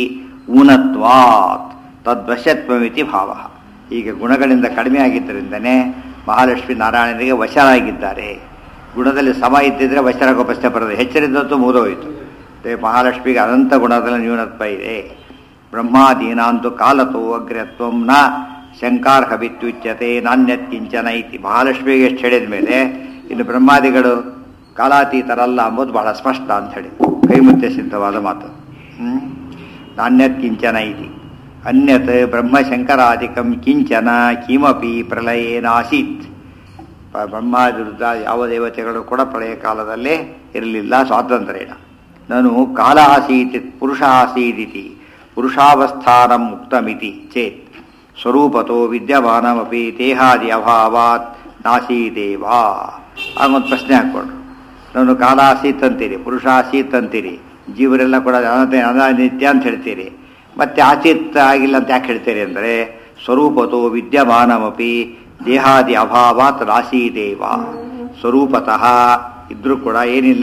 ಊನತ್ವಾತ್ ತದ್ವಶತ್ವಮಿತಿ ಭಾವ ಈಗ ಗುಣಗಳಿಂದ ಕಡಿಮೆ ಆಗಿದ್ದರಿಂದನೇ ಮಹಾಲಕ್ಷ್ಮಿ ನಾರಾಯಣನಿಗೆ ವಶರಾಗಿದ್ದಾರೆ ಗುಣದಲ್ಲಿ ಸಮ ಇದ್ದಿದ್ರೆ ವಶರಾಗೋಪಸ್ಥೆ ಬರೋದು ಹೆಚ್ಚರಿದ್ದದ್ದು ಮುಗಿದೋಯಿತು ಅದೇ ಮಹಾಲಕ್ಷ್ಮಿಗೆ ಅನಂತ ಗುಣದಲ್ಲಿ ನ್ಯೂನತ್ವ ಇದೆ ಬ್ರಹ್ಮಾದೀನಾಂತು ಕಾಲತೋ ಅಗ್ರತ್ವಂ ನ ಶಂಕಾರ್ಹವಿತ್ಯುಚ್ಯತೆ ನಾಣ್ಯತ್ ಕಿಂಚನ ಇತಿ ಮಹಾಲಕ್ಷ್ಮಿಗೆ ಎಷ್ಟು ಹೇಳಿದ ಮೇಲೆ ಇನ್ನು ಬ್ರಹ್ಮಾದಿಗಳು ಕಾಲಾತೀತರಲ್ಲ ಅಂಬುದು ಬಹಳ ಸ್ಪಷ್ಟ ಅಂತ ಹೇಳಿ ಕೈಮುತ್ಯ ಸಿದ್ಧವಾದ ಮಾತು ಹ್ಮ್? ನಾಣ್ಯತ್ ಕಿಂಚನ ಇತಿ ಅನ್ಯತ್ ಬ್ರಹ್ಮಶಂಕರಾದಿಕಂ ಕಿಂಚನ ಕಿಮಪಿ ಪ್ರಳಯೇನಾಸೀತ್ ಪ- ಬ್ರಹ್ಮಾದಿ ವಿರುದ್ಧ ಯಾವ ದೇವತೆಗಳು ಕೂಡ ಪ್ರಳಯ ಕಾಲದಲ್ಲೇ ಇರಲಿಲ್ಲ ಸ್ವಾತಂತ್ರ್ಯೇಣ ನಾನು ಕಾಲ ಆಸೀತ್ ಪುರುಷ ಆಸೀದಿತಿ ಪುರುಷಾವಸ್ಥಾನಂ ಮುಕ್ತಮಿತಿ ಚೇತ್ ಸ್ವರೂಪತೋ ವಿದ್ಯಮಾನಮಪಿ ದೇಹಾದಿ ಅಭಾವಾತ್ ನಾಸೀದೇವಾ ಆಗೊಂದು ಪ್ರಶ್ನೆ ಹಾಕ್ಕೊಂಡ್ರು ನಾನು ಕಾಲ ಆಸೀತ್ ಅಂತೀರಿ ಪುರುಷ ಆಸೀತ್ ಅಂತೀರಿ ಜೀವರೆಲ್ಲ ಕೂಡ ಅನಂತ ಅನಿತ್ಯ ಅಂತ ಹೇಳ್ತೀರಿ ಮತ್ತೆ ಆಸೀತ್ ಆಗಿಲ್ಲ ಅಂತ ಯಾಕೆ ಹೇಳ್ತೀರಿ ಅಂದರೆ ಸ್ವರೂಪತೋ ವಿದ್ಯಮಾನಮಪಿ ದೇಹಾದಿ ಅಭಾವಾತ್ ರಾಸೀದೇವ ಸ್ವರೂಪತಃ ಇದ್ರೂ ಕೂಡ ಏನಿಲ್ಲ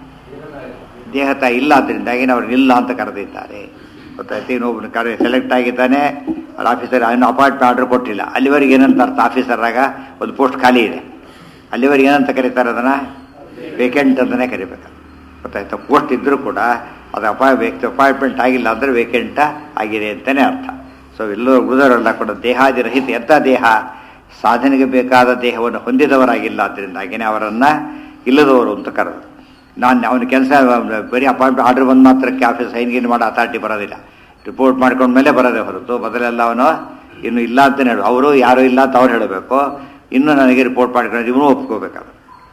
ದೇಹತ ಇಲ್ಲ ಅದರಿಂದಾಗಿ ಅವ್ರು ಇಲ್ಲ ಅಂತ ಕರೆದಿದ್ದಾರೆ ಗೊತ್ತಾಯ್ತು ಇನ್ನೊಬ್ಬನು ಕರೆ ಸೆಲೆಕ್ಟ್ ಆಗಿದ್ದಾನೆ ಅವ್ರ ಆಫೀಸರ್ ಇನ್ನು ಅಪಾಯಿಂಟ್ಮೆಂಟ್ ಆರ್ಡರ್ ಕೊಟ್ಟಿಲ್ಲ ಅಲ್ಲಿವರೆಗೆ ಏನಂತ ಅರ್ಥ ಆಫೀಸರಾಗ ಒಂದು ಪೋಸ್ಟ್ ಖಾಲಿ ಇದೆ ಅಲ್ಲಿವರೆಗೆ ಏನಂತ ಕರೀತಾರೆ ಅದನ್ನು ವೇಕೆಂಟ್ ಅಂತಲೇ ಕರಿಬೇಕು ಗೊತ್ತಾಯ್ತು ಪೋಸ್ಟ್ ಇದ್ದರೂ ಕೂಡ ಅದು ಅಪಾಯ್ ವ್ಯಕ್ತಿ ಅಪಾಯಿಂಟ್ಮೆಂಟ್ ಆಗಿಲ್ಲ ಅಂದರೆ ವೇಕೆಂಟ ಆಗಿದೆ ಅಂತಲೇ ಅರ್ಥ ಸೊ ಎಲ್ಲರೂ ಉಳಿದವರೆಲ್ಲ ಕೂಡ ದೇಹಾದಿ ರಹಿತ ಎಂಥ ದೇಹ ಸಾಧನೆಗೆ ಬೇಕಾದ ದೇಹವನ್ನು ಹೊಂದಿದವರಾಗಿಲ್ಲ ಅದರಿಂದಾಗಿನೇ ಅವರನ್ನು ಇಲ್ಲದವರು ಅಂತ ಕರೆದು ನಾನು ಅವನ ಕೆಲಸ ಬರೀ ಅಪಾಯಿಂಟ್ಮೆಂಟ್ ಆರ್ಡರ್ ಬಂದ ಮಾತ್ರಕ್ಕೆ ಆಫೀಸ್ ಸೈನ್ ಗಿನ್ ಮಾಡೋ ಅಥಾರಿಟಿ ಬರೋದಿಲ್ಲ ರಿಪೋರ್ಟ್ ಮಾಡ್ಕೊಂಡ ಮೇಲೆ ಬರೋದೇ ಹೊರತು ಮೊದಲೆಲ್ಲ ಅವನು ಇನ್ನು ಇಲ್ಲ ಅಂತಲೇ ಹೇಳು ಅವರು ಯಾರೂ ಇಲ್ಲ ಅಂತ ಅವ್ರು ಹೇಳಬೇಕು ಇನ್ನು ನನಗೆ ರಿಪೋರ್ಟ್ ಮಾಡ್ಕೊಂಡು ಇವನು ಒಪ್ಕೋಬೇಕಾಗ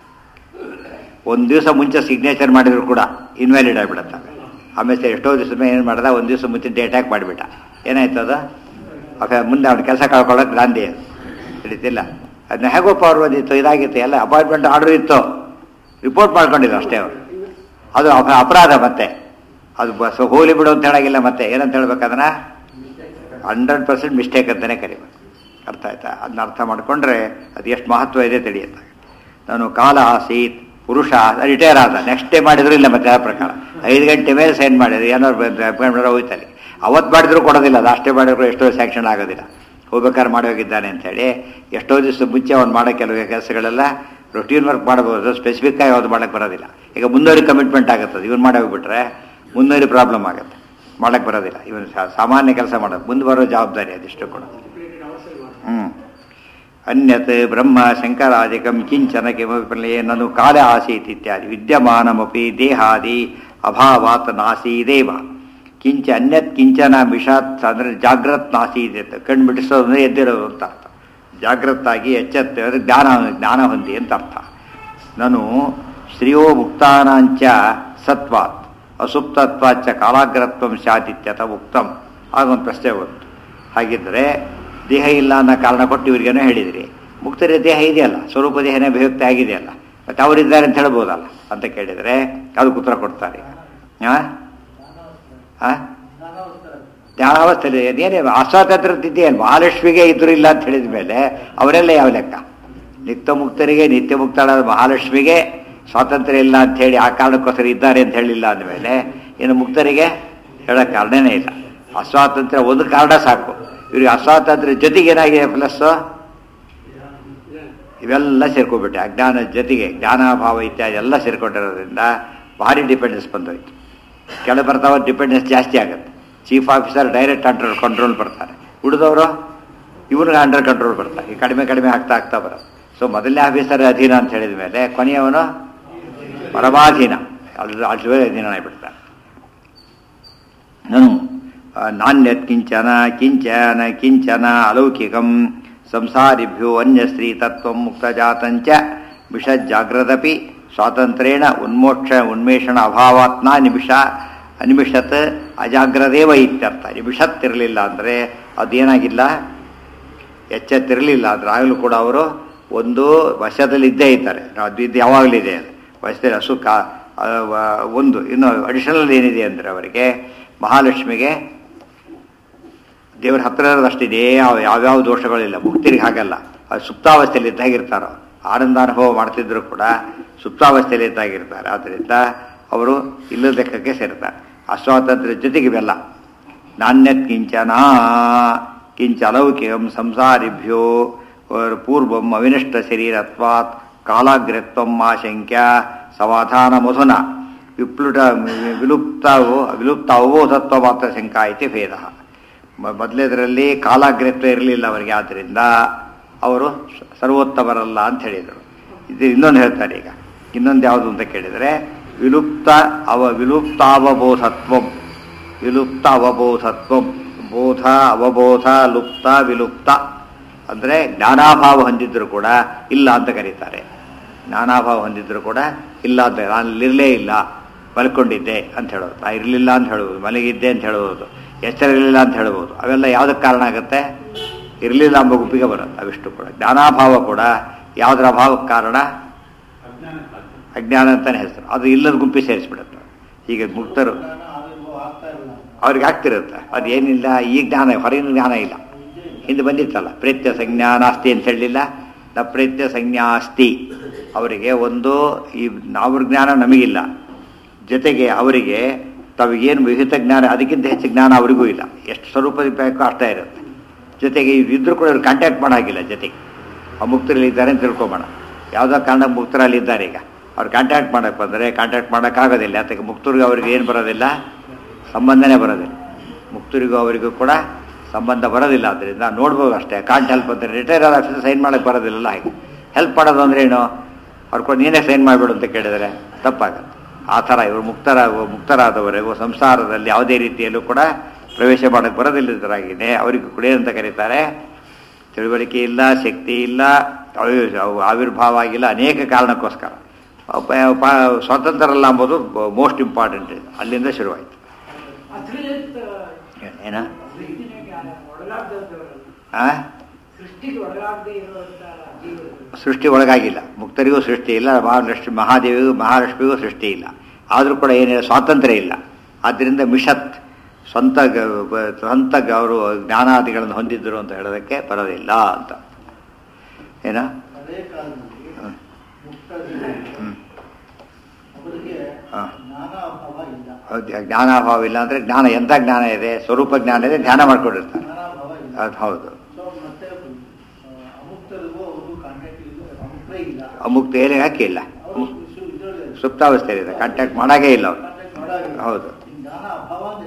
ಒಂದು ದಿವಸ ಮುಂಚೆ ಸಿಗ್ನೇಚರ್ ಮಾಡಿದ್ರು ಕೂಡ ಇನ್ವ್ಯಾಲಿಡ್ ಆಗಿಬಿಡುತ್ತೆ ಆಮೇಲೆ ಎಷ್ಟೋ ದಿವಸ ಮೇಲೆ ಏನು ಮಾಡ್ದ ಒಂದು ದಿವಸ ಮುಂಚೆ ಡೇಟ್ ಹಾಕಿ ಮಾಡಿಬಿಟ್ಟ ಏನಾಯ್ತು ಅದು ಅಫೆ ಮುಂದೆ ಅವ್ನ ಕೆಲಸ ಕಳ್ಕೊಳ್ಳೋಕೆ ಗಾಂಧಿ ಅದು ಹಿಡಿತಿಲ್ಲ ಅದನ್ನ ಹೇಗೋ ಪವರ್ ಬಂದಿತ್ತು ಇದಾಗಿತ್ತು ಎಲ್ಲ ಅಪಾಯಿಂಟ್ಮೆಂಟ್ ಆರ್ಡರ್ ಇತ್ತು ರಿಪೋರ್ಟ್ ಮಾಡ್ಕೊಂಡಿಲ್ಲ ಅಷ್ಟೇ ಅವರು ಅದು ಅಪ- ಅಪರಾಧ ಮತ್ತೆ ಅದು ಬಸ್ ಹೋಲಿ ಬಿಡು ಅಂತ ಹೇಳಾಗಿಲ್ಲ ಮತ್ತೆ ಏನಂತ ಹೇಳ್ಬೇಕು ಅದನ್ನ ಹಂಡ್ರೆಡ್ ಪರ್ಸೆಂಟ್ ಮಿಸ್ಟೇಕ್ ಅಂತಲೇ ಕರಿಬೇಕು ಅರ್ಥ ಆಯ್ತಾ ಅದನ್ನ ಅರ್ಥ ಮಾಡಿಕೊಂಡ್ರೆ ಅದು ಎಷ್ಟು ಮಹತ್ವ ಇದೆ ತಿಳಿಯುತ್ತೆ ನಾನು ಕಾಲ ಆಸೀತ್ ಪುರುಷ ರಿಟೈರ್ ಆದ ನೆಕ್ಸ್ಟ್ ಡೇ ಮಾಡಿದ್ರು ಇಲ್ಲ ಮತ್ತೆ ಆ ಪ್ರಕಾರ ಐದು ಗಂಟೆ ಮೇಲೆ ಸೈನ್ ಮಾಡಿದ್ರು ಏನಾದ್ರು ಅಪಾಯಿಂಟ್ಮೆಂಟ್ ಹೋಯ್ತಲ್ಲಿ ಅವತ್ತು ಮಾಡಿದ್ರು ಕೊಡೋದಿಲ್ಲ ಅದು ಅಷ್ಟೇ ಮಾಡಿದ್ರು ಎಷ್ಟೋ ಸ್ಯಾಂಕ್ಷನ್ ಆಗೋದಿಲ್ಲ ಹೋಗ್ಬೇಕಾದ್ರೆ ಮಾಡಿ ಹೋಗಿದ್ದಾನೆ ಅಂತೇಳಿ ಎಷ್ಟೋ ದಿವಸ ಮುಂಚೆ ಅವ್ನು ಮಾಡೋ ಕೆಲವು ಕೆಲಸಗಳೆಲ್ಲ ರೊಟೀನ್ ವರ್ಕ್ ಮಾಡಬಹುದು ಸ್ಪೆಸಿಫಿಕ್ ಆಗಿ ಯಾವ್ದು ಮಾಡಕ್ಕೆ ಬರೋದಿಲ್ಲ ಈಗ ಮುನ್ನೂರು ಕಮಿಟ್ಮೆಂಟ್ ಆಗುತ್ತದೆ ಇವ್ನು ಮಾಡಿ ಹೋಗ್ಬಿಟ್ರೆ ಮುನ್ನೂರು ಪ್ರಾಬ್ಲಮ್ ಆಗುತ್ತೆ ಮಾಡಕ್ಕೆ ಬರೋದಿಲ್ಲ ಇವನು ಸಾ- ಸಾಮಾನ್ಯ ಕೆಲಸ ಮಾಡೋದು ಮುಂದೆ ಬರೋ ಜವಾಬ್ದಾರಿ ಅದಿಷ್ಟು ಕೂಡ ಹ್ಞೂ ಅನ್ಯತ್ ಬ್ರಹ್ಮ ಶಂಕರಾದಿಕಂ ಕಿಂಚನ ಕಿಮಪಿ ನನು ಕಾಲ ಆಸೀತ್ ಇತ್ಯಾದಿ ವಿದ್ಯಮಾನಮಪಿ ದೇಹಾದಿ ಅಭಾವಾತ್ ನಾಸೀದೇವ ಕಿಂಚ ಅನ್ಯತ್ ಕಿಂಚನ ಮಿಷಾತ್ ಅಂದರೆ ಜಾಗ್ರತ್ ನಾಸೀದ್ ಅಂತ ಕಣ್ಣು ಬಿಡಿಸೋದು ಅಂದರೆ ಎದ್ದಿರೋದು ಅಂತ ಅರ್ಥ ಜಾಗ್ರತ್ತಾಗಿ ಎಚ್ಚೆತ್ತ ಅಂದರೆ ಜ್ಞಾನ ಜ್ಞಾನ ಹೊಂದಿ ಅಂತ ಅರ್ಥ ನಾನು ಶ್ರೇಯೋ ಮುಕ್ತಾನಾಂಚ ಸತ್ವಾತ್ ಅಸುಪ್ತತ್ವಾಚ ಕಾಲಾಗ್ರತ್ವಂ ಸ್ಯಾದಿತ್ಯತ ಉಕ್ತಂ ಆಗೊಂದು ಪ್ರಶ್ನೆ ಬಂತು ಹಾಗಿದ್ದರೆ ದೇಹ ಇಲ್ಲ ಅನ್ನೋ ಕಾರಣ ಕೊಟ್ಟು ಇವರಿಗೇನೋ ಹೇಳಿದಿರಿ ಮುಕ್ತರಿಗೆ ದೇಹ ಇದೆಯಲ್ಲ ಸ್ವರೂಪ ದೇಹನೇ ಅಭಿವ್ಯಕ್ತಿ ಆಗಿದೆಯಲ್ಲ ಮತ್ತು ಅವರಿದ್ದಾರೆ ಅಂತ ಹೇಳ್ಬೋದಲ್ಲ ಅಂತ ಕೇಳಿದರೆ ಅದಕ್ಕೆ ಉತ್ತರ ಕೊಡ್ತಾರೆ ಹಾಂ ಹಾಂ ಜ್ಞಾನಾವಸ್ಥೆಯಲ್ಲಿ ಏನೇ ಅಸ್ವಾತಂತ್ರ್ಯ ಇದೆಯಲ್ಲ ಮಹಾಲಕ್ಷ್ಮಿಗೆ ಇದ್ರು ಇಲ್ಲ ಅಂತ ಹೇಳಿದ ಮೇಲೆ ಅವರೆಲ್ಲ ಯಾವ ಲೆಕ್ಕ ನಿತ್ಯ ಮುಕ್ತರಿಗೆ ನಿತ್ಯ ಮುಕ್ತಳಾದ ಮಹಾಲಕ್ಷ್ಮಿಗೆ ಸ್ವಾತಂತ್ರ್ಯ ಇಲ್ಲ ಅಂತ ಹೇಳಿ ಆ ಕಾರಣಕ್ಕೋಸ್ಕರ ಇದ್ದಾರೆ ಅಂತ ಹೇಳಿಲ್ಲ ಅಂದಮೇಲೆ ಇನ್ನು ಮುಕ್ತರಿಗೆ ಹೇಳೋ ಕಾರಣನೇ ಇಲ್ಲ ಅಸ್ವಾತಂತ್ರ್ಯ ಒಂದು ಕಾರಣ ಸಾಕು ಇವ್ರಿಗೆ ಅಸ್ವಾತಂತ್ರ್ಯ ಜೊತೆಗೆ ಏನಾಗಿದೆ ಪ್ಲಸ್ಸು ಇವೆಲ್ಲ ಸೇರ್ಕೊಬಿಟ್ಟೆ ಅಜ್ಞಾನ ಜೊತೆಗೆ ಜ್ಞಾನಾಭಾವ ಇತ್ಯಾದಿ ಎಲ್ಲ ಸೇರ್ಕೊಂಡಿರೋದ್ರಿಂದ ಭಾರಿ ಡಿಪೆಂಡೆನ್ಸ್ ಬಂದೋಯ್ತು ಕೆಳ ಬರ್ತಾವ ಡಿಪೆಂಡೆನ್ಸ್ ಜಾಸ್ತಿ ಆಗುತ್ತೆ chief officer direct under control ಬರ್ತಾರೆ ಉಳಿದವರು ಇವ್ರಿಗೆ ಅಂಡರ್ ಕಂಟ್ರೋಲ್ ಬರ್ತಾರೆ ಈ ಕಡಿಮೆ ಕಡಿಮೆ ಆಗ್ತಾ ಆಗ್ತಾ ಬರೋದು ಸೊ ಮೊದಲನೇ ಆಫೀಸರ್ ಅಧೀನ ಅಂತ ಹೇಳಿದ ಮೇಲೆ ಕೊನೆಯವನು ಪರಮಾಧೀನ ಅಲ್ಲಿ ಅಲ್ಲಿ ಅಧೀನ ಬಿಡ್ತಾನೆ ನಾನು ನಾಣ್ಯತ್ ಕಿಂಚನ ಕಿಂಚನ ಕಿಂಚನ ಅಲೌಕಿಕಂ ಸಂಸಾರಿಭ್ಯೋ ಅನ್ಯಸ್ತ್ರೀ ತತ್ವ ಮುಕ್ತಜಾತಂಚ ವಿಷಜ್ಜಾಗ್ರದಪಿ ಸ್ವಾತಂತ್ರ್ಯೇಣ ಉನ್ಮೋಕ್ಷ ಉನ್ಮೇಷಣ ಅಭಾವಾತ್ನ ನಿಮಿಷ ಅನಿಮಿಷತ್ ಅಜಾಗ್ರದೇವ ಇತ್ಯರ್ಥ ನಿಮಿಷತ್ ಇರಲಿಲ್ಲ ಅಂದರೆ ಅದೇನಾಗಿಲ್ಲ ಎಚ್ಚೆತ್ತಿರಲಿಲ್ಲ ಅಂದ್ರೆ ಆಗಲೂ ಕೂಡ ಅವರು ಒಂದು ವಶದಲ್ಲಿ ಇದ್ದೇ ಇದ್ದಾರೆ ಅದು ಇದು ಯಾವಾಗಲೂ ಇದೆ ಅದು ವಶದಲ್ಲಿ ಹಸು ಕಾ ಆ, ವ- ಒಂದು ಇನ್ನು ಅಡಿಷನಲ್ ಏನಿದೆ ಅಂದರೆ ಅವರಿಗೆ ಮಹಾಲಕ್ಷ್ಮಿಗೆ ದೇವರ ಹತ್ರ ಇರೋದಷ್ಟಿದೆ ಯಾವ ಯಾವ್ಯಾವ ದೋಷಗಳಿಲ್ಲ ಮುಕ್ತಿರಿಗೆ ಹಾಗಲ್ಲ ಅದು ಸುಪ್ತಾವಸ್ಥೆಯಲ್ಲಿ ಇದ್ದಾಗಿರ್ತಾರೋ ಆನಂದಾನುಭವ ಮಾಡ್ತಿದ್ರು ಕೂಡ ಸುಪ್ತಾವಸ್ಥೆಯಲ್ಲಿ ಇದ್ದಾಗಿರ್ತಾರೆ ಆದ್ದರಿಂದ ಅವರು ಇಲ್ಲದ ಲೆಕ್ಕಕ್ಕೆ ಸೇರ್ತಾರೆ ಅಸ್ವಾತಂತ್ರ್ಯ ಜೊತೆಗೆ ಇವೆಲ್ಲ ನಾಣ್ಯತ್ ಕಿಂಚನ ಕಿಂಚ ಅಲೌಕಿಕಂ ಸಂಸಾರಿಭ್ಯೋ ಪೂರ್ವಂ ಅವಿನಷ್ಟ ಶರೀರತ್ವಾತ್ ಕಾಲಾಗ್ರತ್ವಂ ಆಶಂಕ್ಯ ಸಮಾಧಾನ ಮಧುನ ವಿಪ್ಲುಟ ವಿಲುಪ್ತವು ವಿಲುಪ್ತ ಅವಬೋಧತ್ವ ಮಾತ್ರ ಶಂಕಾ ಇತಿ ಭೇದ ಮೊದಲೇದರಲ್ಲಿ ಕಾಲಾಗ್ರತ್ವ ಇರಲಿಲ್ಲ ಅವರಿಗೆ ಆದ್ದರಿಂದ ಅವರು ಸ- ಸರ್ವೋತ್ತಮರಲ್ಲ ಅಂತ ಹೇಳಿದರು ಇದು ಇನ್ನೊಂದು ಹೇಳ್ತಾರೆ ಈಗ ಇನ್ನೊಂದು ಯಾವುದು ಅಂತ ಕೇಳಿದರೆ ವಿಲುಪ್ತ ಅವ ವಿಲುಪ್ತಾವಬೋಧತ್ವಂ ವಿಲುಪ್ತ ಅವಬೋಧತ್ವಂ ಬೋಧ ಅವಬೋಧ ಲುಪ್ತ ವಿಲುಪ್ತ ಅಂದರೆ ಜ್ಞಾನಾಭಾವ ಹೊಂದಿದ್ರು ಕೂಡ ಇಲ್ಲ ಅಂತ ಕರೀತಾರೆ ಜ್ಞಾನಾಭಾವ ಹೊಂದಿದ್ರು ಕೂಡ ಇಲ್ಲ ಅಂತ ನಾನು ಇರಲೇ ಇಲ್ಲ ಮಲ್ಕೊಂಡಿದ್ದೆ ಅಂತ ಹೇಳೋದು ನಾ ಇರಲಿಲ್ಲ ಅಂತ ಹೇಳೋದು ಮಲಗಿದ್ದೆ ಅಂತ ಹೇಳಬಹುದು ಎಚ್ಚರ ಇರಲಿಲ್ಲ ಅಂತ ಹೇಳ್ಬೋದು ಅವೆಲ್ಲ ಯಾವುದಕ್ಕೆ ಕಾರಣ ಆಗುತ್ತೆ ಇರಲಿಲ್ಲ ಎಂಬ ಗುಪ್ಪಿಗೆ ಬರುತ್ತೆ ಅವಿಷ್ಟು ಕೂಡ ಜ್ಞಾನಾಭಾವ ಕೂಡ ಯಾವುದರ ಅಭಾವಕ್ಕೆ ಕಾರಣ ಅಜ್ಞಾನ ಅಂತಾನೆ ಹೆಸರು ಅದು ಇಲ್ಲದ ಗುಂಪಿ ಸೇರಿಸ್ಬಿಡುತ್ತೆ ಈಗ ಮುಕ್ತರು ಅವ್ರಿಗೆ ಆಗ್ತಿರುತ್ತೆ ಅದು ಏನಿಲ್ಲ ಈ ಜ್ಞಾನ ಹೊರಗಿನ ಜ್ಞಾನ ಇಲ್ಲ ಹಿಂದೆ ಬಂದಿತ್ತಲ್ಲ ಪ್ರೇತ್ಯ ಸಂಜ್ಞಾನಾಸ್ತಿ ಅಂತ ಹೇಳಲಿಲ್ಲ ನ ಪ್ರೇತ್ಯ ಸಂಜ್ಞಾಸ್ತಿ ಅವರಿಗೆ ಒಂದು ಈ ಅವ್ರ ಜ್ಞಾನ ನಮಗಿಲ್ಲ ಜೊತೆಗೆ ಅವರಿಗೆ ತಾವಿಗೇನು ವಿಹಿತ ಜ್ಞಾನ ಅದಕ್ಕಿಂತ ಹೆಚ್ಚು ಜ್ಞಾನ ಅವರಿಗೂ ಇಲ್ಲ ಎಷ್ಟು ಸ್ವರೂಪ ಬೇಕೋ ಅಷ್ಟೇ ಇರುತ್ತೆ ಜೊತೆಗೆ ಇದ್ರೂ ಕೂಡ ಇವ್ರು ಕಾಂಟ್ಯಾಕ್ಟ್ ಮಾಡೋಂಗಿಲ್ಲ ಜೊತೆಗೆ ಆ ಮುಕ್ತರಲ್ಲಿ ಇದ್ದಾರೆ ಅಂತ ತಿಳ್ಕೊಬೋಣ ಯಾವುದೋ ಕಾರಣ ಮುಕ್ತರಲ್ಲಿ ಇದ್ದಾರೆ ಈಗ ಅವ್ರು ಕಾಂಟ್ಯಾಕ್ಟ್ ಮಾಡಕ್ಕೆ ಬಂದರೆ ಕಾಂಟ್ಯಾಕ್ಟ್ ಮಾಡೋಕ್ಕಾಗೋದಿಲ್ಲ ಅದಕ್ಕೆ ಮುಕ್ತರಿಗೆ ಅವ್ರಿಗೆ ಏನು ಬರೋದಿಲ್ಲ ಸಂಬಂಧನೇ ಬರೋದಿಲ್ಲ ಮುಕ್ತರಿಗೂ ಅವರಿಗೂ ಕೂಡ ಸಂಬಂಧ ಬರೋದಿಲ್ಲ ಆದ್ದರಿಂದ ನೋಡ್ಬೋದು ಅಷ್ಟೇ ಕಾಂಟ್ ಹೆಲ್ಪ್ ಅಂತ ರಿಟೈರ್ ಆದ ಆಫೀಸರ್ ಸೈನ್ ಮಾಡೋಕ್ಕೆ ಬರೋದಿಲ್ಲಲ್ಲ ಹಾಗೆ ಹೆಲ್ಪ್ ಮಾಡೋದು ಅಂದ್ರೆ ಏನು ಅವ್ರು ಕೂಡ ನೀನೇ ಸೈನ್ ಮಾಡಿಬಿಡು ಅಂತ ಕೇಳಿದರೆ ತಪ್ಪಾಗತ್ತೆ ಆ ಥರ ಇವರು ಮುಕ್ತರ ಮುಕ್ತರಾದವರೆಗೂ ಸಂಸಾರದಲ್ಲಿ ಯಾವುದೇ ರೀತಿಯಲ್ಲೂ ಕೂಡ ಪ್ರವೇಶ ಮಾಡೋಕ್ಕೆ ಬರೋದಿಲ್ಲದರಾಗಿದೆ ಅವರಿಗೂ ಕೂಡ ಏನಂತ ಕರೀತಾರೆ ತಿಳುವಳಿಕೆ ಇಲ್ಲ ಶಕ್ತಿ ಇಲ್ಲ ಆವಿ- ಅವು ಆವಿರ್ಭಾವ ಆಗಿಲ್ಲ ಅನೇಕ ಕಾರಣಕ್ಕೋಸ್ಕರ ಪ- ಪ- ಸ್ವತಂತ್ರರಲ್ಲ ಎಂಬುದು ಮೋಸ್ಟ್ ಇಂಪಾರ್ಟೆಂಟ್ ಅಲ್ಲಿಂದ ಶುರುವಾಯಿತು ಅದ್ರಲ್ಲಿ ಏನ ಸೃಷ್ಟಿಗೆ ಒಳಗಾಗದವರಲ್ಲ ಆ? ಸೃಷ್ಟಿಗೆ ಒಳಗಾಗದೇ ಇರುವಂತ ಜೀವರು ಸೃಷ್ಟಿ ಒಳಗಾಗಿಲ್ಲ ಮುಕ್ತರಿಗೂ ಸೃಷ್ಟಿ ಇಲ್ಲ ಮಹಾಲಕ್ಷ್ಮಿ ಮಹಾದೇವಿಗೂ ಮಹಾಲಕ್ಷ್ಮಿಗೂ ಸೃಷ್ಟಿ ಇಲ್ಲ ಆದರೂ ಕೂಡ ಏನಿಲ್ಲ ಸ್ವಾತಂತ್ರ್ಯ ಇಲ್ಲ ಆದ್ದರಿಂದ ಮಿಷತ್ ಸ್ವಂತ ಗ- ಬ- ಸ್ವಂತ ಗ- ಅವರು ಜ್ಞಾನಾದಿಗಳನ್ನು ಹೊಂದಿದ್ದರು ಅಂತ ಹೇಳೋದಕ್ಕೆ ಬರೋದಿಲ್ಲ ಅಂತ ಏನ ಅದೇ ಕಾಲದಲ್ಲಿ ಹ್ಮ್. ಮುಕ್ತರಿಗೆ ಹ್ಮ್. ಅವರಿಗೆ ಹಾ. ಜ್ಞಾನ ಅಭಾವ ಇಲ್ಲ ಹೌದು ಜ್ಞಾನಾಭಾವ ಇಲ್ಲ ಅಂದರೆ ಜ್ಞಾನ ಎಂಥ ಜ್ಞಾನ ಇದೆ ಸ್ವರೂಪ ಜ್ಞಾನ ಇದೆ ಧ್ಯಾನ ಮಾಡ್ಕೊಂಡಿರ್ತಾನೆ ಜ್ಞಾನಾಭಾವ ಇಲ್ಲ ಅದು ಹೌದು ಸೊ ಮತ್ತೆ ಆ, ಅಮುಕ್ತರಿಗೂ ಅವ್ರಿಗೂ ಕಾಂಟ್ಯಾಕ್ಟ್ ಇಲ್ಲ ಅಮುಕ್ತರೇ ಇಲ್ಲ ಅಮುಕ್ತ ಏನೇ ಹಾಕಿ ಇಲ್ಲ ಅವರು ಇದರಲ್ಲಿ ಸುಪ್ತಾವಸ್ಥೆಯಲ್ಲಿದೆ ಕಾಂಟ್ಯಾಕ್ಟ್ ಮಾಡಾಗೇ ಇಲ್ಲ ಅವರು ಕಾಂಟ್ಯಾಕ್ಟ್ ಮಾಡಾಗಿಲ್ಲ ಹೌದು ಈ ಜ್ಞಾನ ಅಭಾವ ಅಂದ್ರೆ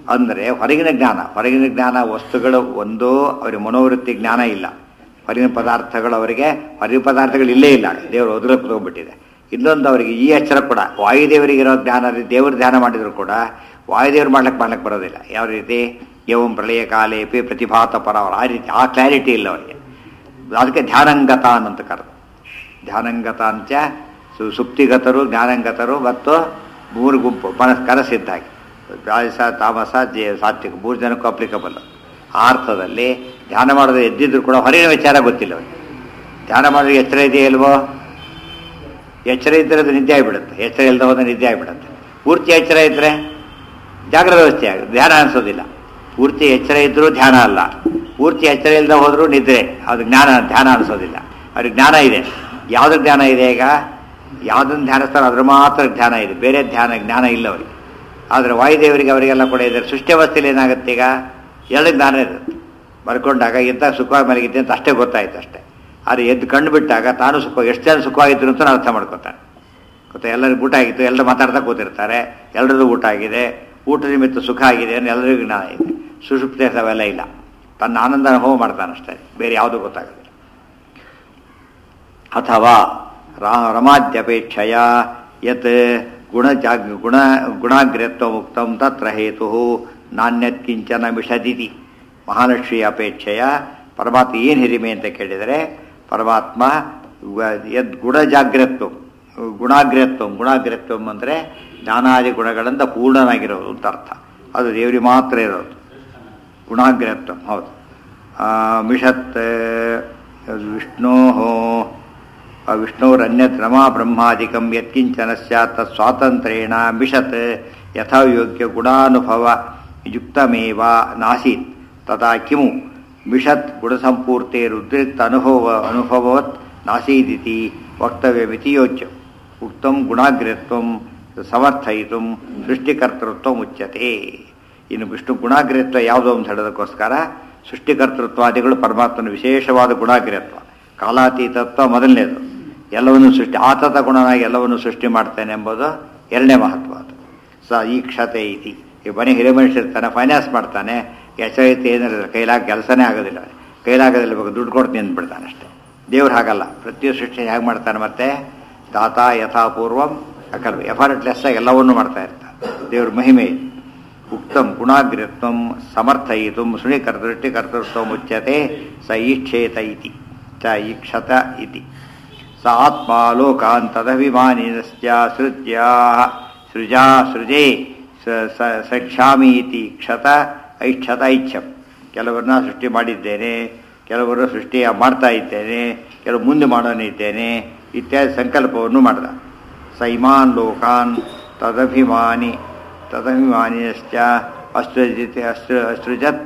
ಅಂದರೆ ಹೊರಗಿನ ಜ್ಞಾನ ಹೊರಗಿನ ಜ್ಞಾನ ವಸ್ತುಗಳು ಒಂದು ಅವರಿಗೆ ಮನೋವೃತ್ತಿ ಜ್ಞಾನ ಇಲ್ಲ ಹೊರಗಿನ ಪದಾರ್ಥಗಳು ಅವರಿಗೆ ಹೊರಗಿನ ಪದಾರ್ಥಗಳು ಇಲ್ಲೇ ಇಲ್ಲ ದೇವರು ಒದಲ ಕುತ್ಕೊಂಡ್ಬಿಟ್ಟಿದೆ ಇನ್ನೊಂದು ಅವರಿಗೆ ಈ ಎಚ್ಚರ ಕೂಡ ವಾಯುದೇವರಿಗಿರೋ ಜ್ಞಾನ ದೇವರು ಧ್ಯಾನ ಮಾಡಿದ್ರು ಕೂಡ ವಾಯುದೇವರು ಮಾಡ್ಲಿಕ್ಕೆ ಮಾಡ್ಲಿಕ್ಕೆ ಬರೋದಿಲ್ಲ ಯಾವ ರೀತಿ ಏವಂ ಪ್ರಳಯ ಕಾಲೇಪಿ ಪ್ರತಿಭಾತ ಪರವರ ಆ ರೀತಿ ಆ ಕ್ಲಾರಿಟಿ ಇಲ್ಲ ಅವರಿಗೆ ಅದಕ್ಕೆ ಧ್ಯಾನಂಗತ ಅಂತ ಕರೆದು ಧ್ಯಾನಂಗತ ಅಂಚ ಸು ಸುಪ್ತಿಗತರು ಜ್ಞಾನಂಗತರು ಮತ್ತು ಮೂರು ಗುಂಪು ಮನಸ್ ಕನಸಿದ್ದಾಗಿ ರಾಜಸ ತಾಮಸ ಜೇ ಸಾತ್ವಿಕ ಮೂರು ಜನಕ್ಕೂ ಅಪ್ಲಿಕಬಲ್ ಆ ಅರ್ಥದಲ್ಲಿ ಧ್ಯಾನ ಮಾಡೋದು ಎದ್ದಿದ್ರು ಕೂಡ ಹೊರಗಿನ ವಿಚಾರ ಗೊತ್ತಿಲ್ಲ ಅವರಿಗೆ ಧ್ಯಾನ ಮಾಡೋದು ಎಚ್ಚರ ಇದೆಯಾ ಇಲ್ವೋ ಎಚ್ಚರ ಇದ್ದರೆ ಅದು ನಿದ್ದೆ ಆಗಿಬಿಡುತ್ತೆ ಎಚ್ಚರ ಇಲ್ಲದ ಹೋದ ನಿದ್ದೆ ಆಗಿಬಿಡುತ್ತೆ ಪೂರ್ತಿ ಎಚ್ಚರ ಇದ್ದರೆ ಜಾಗ್ರತ ವ್ಯವಸ್ಥೆ ಆಗುತ್ತೆ ಧ್ಯಾನ ಅನಿಸೋದಿಲ್ಲ ಪೂರ್ತಿ ಎಚ್ಚರ ಇದ್ದರೂ ಧ್ಯಾನ ಅಲ್ಲ ಪೂರ್ತಿ ಎಚ್ಚರ ಇಲ್ಲದೆ ಹೋದರೂ ನಿದ್ರೆ ಅದು ಜ್ಞಾನ ಧ್ಯಾನ ಅನಿಸೋದಿಲ್ಲ ಅವ್ರಿಗೆ ಜ್ಞಾನ ಇದೆ ಯಾವ್ದು ಜ್ಞಾನ ಇದೆ ಈಗ ಯಾವುದನ್ನು ಧ್ಯಾನಿಸ್ತಾರೋ ಅದ್ರ ಮಾತ್ರ ಧ್ಯಾನ ಇದೆ ಬೇರೆ ಧ್ಯಾನ ಜ್ಞಾನ ಇಲ್ಲ ಅವರಿಗೆ ಆದರೆ ವಾಯುದೇವರಿಗೆ ಅವರಿಗೆಲ್ಲ ಕೂಡ ಇದೆ ಸೃಷ್ಟ್ಯವಸ್ಥೆಯಲ್ಲಿ ಏನಾಗುತ್ತೆ ಈಗ ಎರಡು ಜ್ಞಾನ ಇರುತ್ತೆ ಬರ್ಕೊಂಡಾಗ ಎಂಥ ಸುಖವಾಗಿ ಮಲಗಿದ್ದೆ ಅಂತ ಅಷ್ಟೇ ಗೊತ್ತಾಯ್ತು ಅಷ್ಟೇ ಆದರೆ ಎದ್ದು ಕಂಡು ಬಿಟ್ಟಾಗ ತಾನು ಸುಖ ಎಷ್ಟು ಜನ ಸುಖವಾಗಿದ್ರು ಅಂತ ಅರ್ಥ ಮಾಡ್ಕೊತಾನೆ ಗೊತ್ತಾ ಎಲ್ಲರಿಗೂ ಊಟ ಆಗಿತ್ತು ಎಲ್ಲರೂ ಮಾತಾಡ್ತಾ ಕೂತಿರ್ತಾರೆ ಎಲ್ಲರದ್ದು ಊಟ ಆಗಿದೆ ಊಟದ ನಿಮಿತ್ತ ಸುಖ ಆಗಿದೆ ಅನ್ನೋ ಎಲ್ಲರಿಗೂ ಜ್ಞಾನ ಇದೆ ಸುಷುಪ್ತಿ ಅವೆಲ್ಲ ಇಲ್ಲ ತನ್ನ ಆನಂದ ಅನುಭವ ಮಾಡ್ತಾನಷ್ಟೇ ಬೇರೆ ಯಾವುದೂ ಗೊತ್ತಾಗೋದಿಲ್ಲ ಅಥವಾ ರಾ ರಮಾದ್ಯಪೇಕ್ಷೆಯ ಯತ್ ಗುಣ ಜಾಗ್ ಗುಣ ಗುಣಾಗ್ರತ್ವ ಮುಕ್ತಂ ತತ್ರ ಹೇತು ನಾಣ್ಯತ್ ಕಿಂಚನ ಮಿಷದಿತಿ ಮಹಾಲಕ್ಷ್ಮಿ ಅಪೇಕ್ಷೆಯ ಪರಮಾತ್ಮ ಏನು ಹಿರಿಮೆ ಅಂತ ಕೇಳಿದರೆ ಪರಮಾತ್ಮ ವ- ಯದ್ ಗುಣ ಜಾಗ್ರತ್ವ ಗುಣಾಗ್ರತ್ವ ಗುಣಾಗ್ರತ್ವ ಅಂದರೆ ಜ್ಞಾನಾದಿ ಗುಣಗಳಿಂದ ಪೂರ್ಣನಾಗಿರೋದು ಅಂತ ಅರ್ಥ ಅದು ದೇವರಿಗೆ ಮಾತ್ರ ಇರೋದು ಗುಣಾಗ್ರತ್ವ ಹೌದು ಆ, ಮಿಷತ್ ವಿಷ್ಣೋ ವಿಷ್ಣೋರನ್ಯತ್ ರಮಾ ಬ್ರಹ್ಮಾದಿಕಂ ಯತ್ಕಿಂಚನ ಸ್ಯಾತ್ ತತ್ ಸ್ವಾತಂತ್ರ್ಯೇಣ ಮಿಷತ್ ಯಥಾಯೋಗ್ಯ ಗುಣಾನುಭವ ಯುಕ್ತಮೇವ ನಾಸೀತ್ ತಥಾ ಕಿಮು ಮಿಷತ್ ಗುಣಸಂಪೂರ್ತಿರುದ್ರಿಕ್ತ ಅನುಭವ ಅನುಭವವತ್ ನಾಸೀದಿತಿ ವಕ್ತವ್ಯಮಿತಿ ಯೋಚ್ಯ ಉಕ್ತಂ ಗುಣಾಗ್ರತ್ವಂ ಸಮರ್ಥಯಿತು ಸೃಷ್ಟಿಕರ್ತೃತ್ವ ಮುಚ್ಯತೆ ಇನ್ನು ವಿಷ್ಣು ಗುಣಾಗ್ರತ್ವ ಯಾವುದು ಅಂತ ಹೇಳೋದಕ್ಕೋಸ್ಕರ ಸೃಷ್ಟಿಕರ್ತೃತ್ವಾದಿಗಳು ಪರಮಾತ್ಮನ ವಿಶೇಷವಾದ ಗುಣಾಗ್ರತ್ವ ಕಾಲಾತೀತತ್ವ ಮೊದಲನೇದು ಎಲ್ಲವನ್ನು ಸೃಷ್ಟಿ ಆತತ ಗುಣನಾಗಿ ಎಲ್ಲವನ್ನು ಸೃಷ್ಟಿ ಮಾಡ್ತೇನೆ ಎಂಬುದು ಎರಡನೇ ಮಹತ್ವ ಅದು ಸ ಈ ಕ್ಷತೆ ಇತಿ ಈ ಮನೆ ಹಿರಿಯ ಮನುಷ್ಯರ್ತಾನೆ ಫೈನಾನ್ಸ್ ಮಾಡ್ತಾನೆ ಎಚ್ಚರಿತೆ ಏನಿಲ್ಲ ಕೈಲಾಗ ಕೆಲಸನೇ ಆಗೋದಿಲ್ಲ ಅವ್ನಿಗೆ. ಕೈಲಾಗೋದಿಲ್ಲ ಬೇಕು ದುಡ್ಡು ಕೊಡ್ತೀನಿ ಅಂದ್ಬಿಡ್ತಾನೆ ಅಷ್ಟೇ ದೇವ್ರು ಹಾಗಲ್ಲ ಪ್ರತಿಯೊಂದು ಸೃಷ್ಟಿ ಹೇಗೆ ಮಾಡ್ತಾನೆ ಮತ್ತೆ ದಾತ ಯಥಾಪೂರ್ವಂ ಅಕಲ್ ಎಫರ್ಟ್ಲೆಸ್ ಆಗಿ ಎಲ್ಲವನ್ನೂ ಮಾಡ್ತಾ ಇರ್ತಾನೆ ದೇವ್ರ ಮಹಿಮೆ ಇದು. ಉಕ್ತಂ ಗುಣಾಗ್ರತ್ವಂ ಸಮರ್ಥಯಿತು ಶೃಣಿಕರ್ತೃಷ್ಟಿ ಕರ್ತೃತ್ವ ಮುಚ್ಯತೆ ಸ ಈಕ್ಷೇತ ಇತಿ ಚ ಈಕ್ಷತ ಇತಿ ಸ ಆತ್ಮ ಲೋಕಾನ್ ತದಭಿಮಾನಿನಶ್ಚ ಸೃಜ್ಯ ಸೃಜಾ ಸೃಜೆ ಸ- ಸ- ಸಕ್ಷ್ಯಾಮಿ ಇತಿ ಕ್ಷತ ಐಕ್ಷತ ಐಚ್ಛಂ ಕೆಲವರನ್ನ ಸೃಷ್ಟಿ ಮಾಡಿದ್ದೇನೆ ಕೆಲವರು ಸೃಷ್ಟಿ ಮಾಡ್ತಾ ಇದ್ದೇನೆ ಕೆಲವು ಮುಂದೆ ಮಾಡೋನಿದ್ದೇನೆ ಇತ್ಯಾದಿ ಸಂಕಲ್ಪವನ್ನು ಮಾಡಿದ ಸ ಇಮಾನ್ ಲೋಕಾನ್ ತದಭಿಮಾನಿ ತದಭಿಮಾನಿಯಶ್ಚ ಅಸೃಜಿತ ಅಸೃ ಅಸೃಜತ್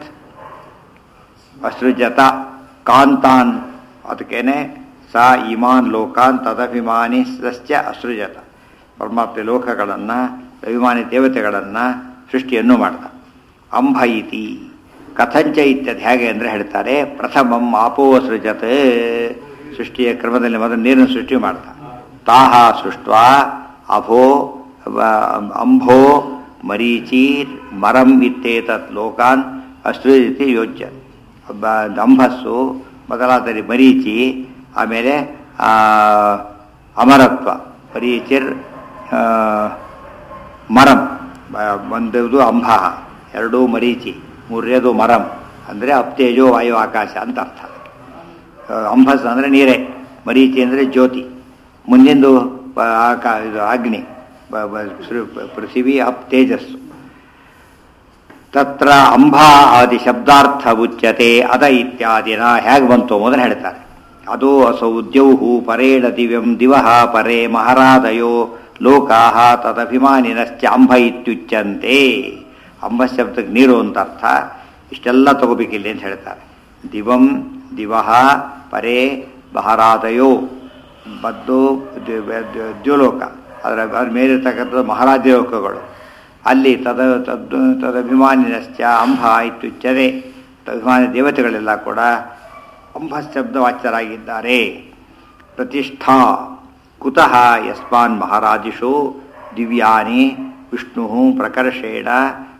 ಅಸೃಜತ ಕಾಂತಾನ್ ಅದಕ್ಕೇನೆ ಸಾ ಇಮಾನ್ ಲೋಕಾನ್ ತದಭಿಮಾನಿ ಸಸ್ಯ ಅಸೃಜತ ಪರಮಾತ್ಮ ಲೋಕಗಳನ್ನು ಅಭಿಮಾನಿ ದೇವತೆಗಳನ್ನು ಸೃಷ್ಟಿಯನ್ನು ಮಾಡ್ದ ಅಂಬ ಇತಿ ಕಥಂಚ ಇತ್ಯದ ಹೇಗೆ ಅಂದರೆ ಹೇಳ್ತಾರೆ ಪ್ರಥಮಂ ಆಪೋ ಸೃಜತ್ ಸೃಷ್ಟಿಯ ಕ್ರಮದಲ್ಲಿ ಮೊದಲು ನೀರನ್ನು ಸೃಷ್ಟಿ ಮಾಡ್ದ ತಾಹ ಸೃಷ್ಟ ಅಭೋ ವ- ಅಂಭೋ ಮರೀಚೀರ್ ಮರಂ ಇತ್ತೇತತ್ ಲೋಕಾನ್ ಅಸೃಜತಿ ಯೋಜ್ಯ ಬ- ಅಂಬಸ್ಸು ಮೊದಲಾದ ಮರೀಚಿ ಆಮೇಲೆ ಆ, ಅಮರತ್ವ ಮರೀಚಿರ್ ಆ, ಮರಂ ಬ- ಒಂದದು ಅಂಬ ಎರಡೂ ಮರೀಚಿ ಮೂರನೇದು ಮರಂ ಅಂದರೆ ಅಪ್ತೇಜೋ ವಾಯು ಆಕಾಶ ಅಂತ ಅರ್ಥ ಆ, ಅಂಬಸ್ ಅಂದರೆ ನೀರೇ ಮರೀಚಿ ಅಂದರೆ ಜ್ಯೋತಿ ಮುಂದಿಂದು ಪ- ಆಕಾ ಇದು ಅಗ್ನಿ ಬ- ಬ- ಸೃ- ಪೃಥಿವಿ ಅಪ್ ತೇಜಸ್ಸು ತತ್ರ ಅಂಬ ಆದಿ ಶಬ್ದಾರ್ಥ ಉಚ್ಯತೆ ಅದ ಇತ್ಯಾದಿನ ಹೇಗೆ ಬಂತು ಮೊದಲು ಹೇಳ್ತಾರೆ ಅದು ಅಸೌ ದ್ಯೌಹು ಪರೇಣ ದಿವ್ಯಂ ದಿವಹ ಪರೇ ಮಹಾರಾದಯೋ ಲೋಕಾಹ ತದಭಿಮಾನಿನಶ್ಚ ಅಂಬ ಇತ್ಯುಚ್ಯಂತೆ ಅಂಬ ಶಬ್ದಕ್ಕೆ ನೀರು ಅಂತ ಅರ್ಥ ಇಷ್ಟೆಲ್ಲ ತಗೋಬೇಕಿಲ್ಲಿ ಅಂತ ಹೇಳ್ತಾರೆ ದಿವಂ ದಿವಹ ಪರೇ ಮಹಾರಾದಯೋ ಬದ್ದು ದ್ಯ- ದ್ಯ- ದ್ಯುಲೋಕ ಅದರ ಅದ್ರ ಮೇಲಿರ್ತಕ್ಕಂಥದ್ದು ಮಹಾರಾಜ ಲೋಕಗಳು ಅಲ್ಲಿ ತದ ತದ್ ತದಭಿಮಾನಿನಶ್ಚ ಅಂಬ ಇತ್ಯುಚ್ಯತೆ ತದಭಿಮಾನಿ ದೇವತೆಗಳೆಲ್ಲ ಕೂಡ ಅಂಬ ಶಬ್ದವಾಚ್ಯರಾಗಿದ್ದಾರೆ ಪ್ರತಿಷ್ಠಾ ಕುತಃ ಯಸ್ಮಾನ್ ಮಹಾರಾಜಿಷು ದಿವ್ಯಾನಿ ವಿಷ್ಣು ಪ್ರಕರ್ಷೇಣ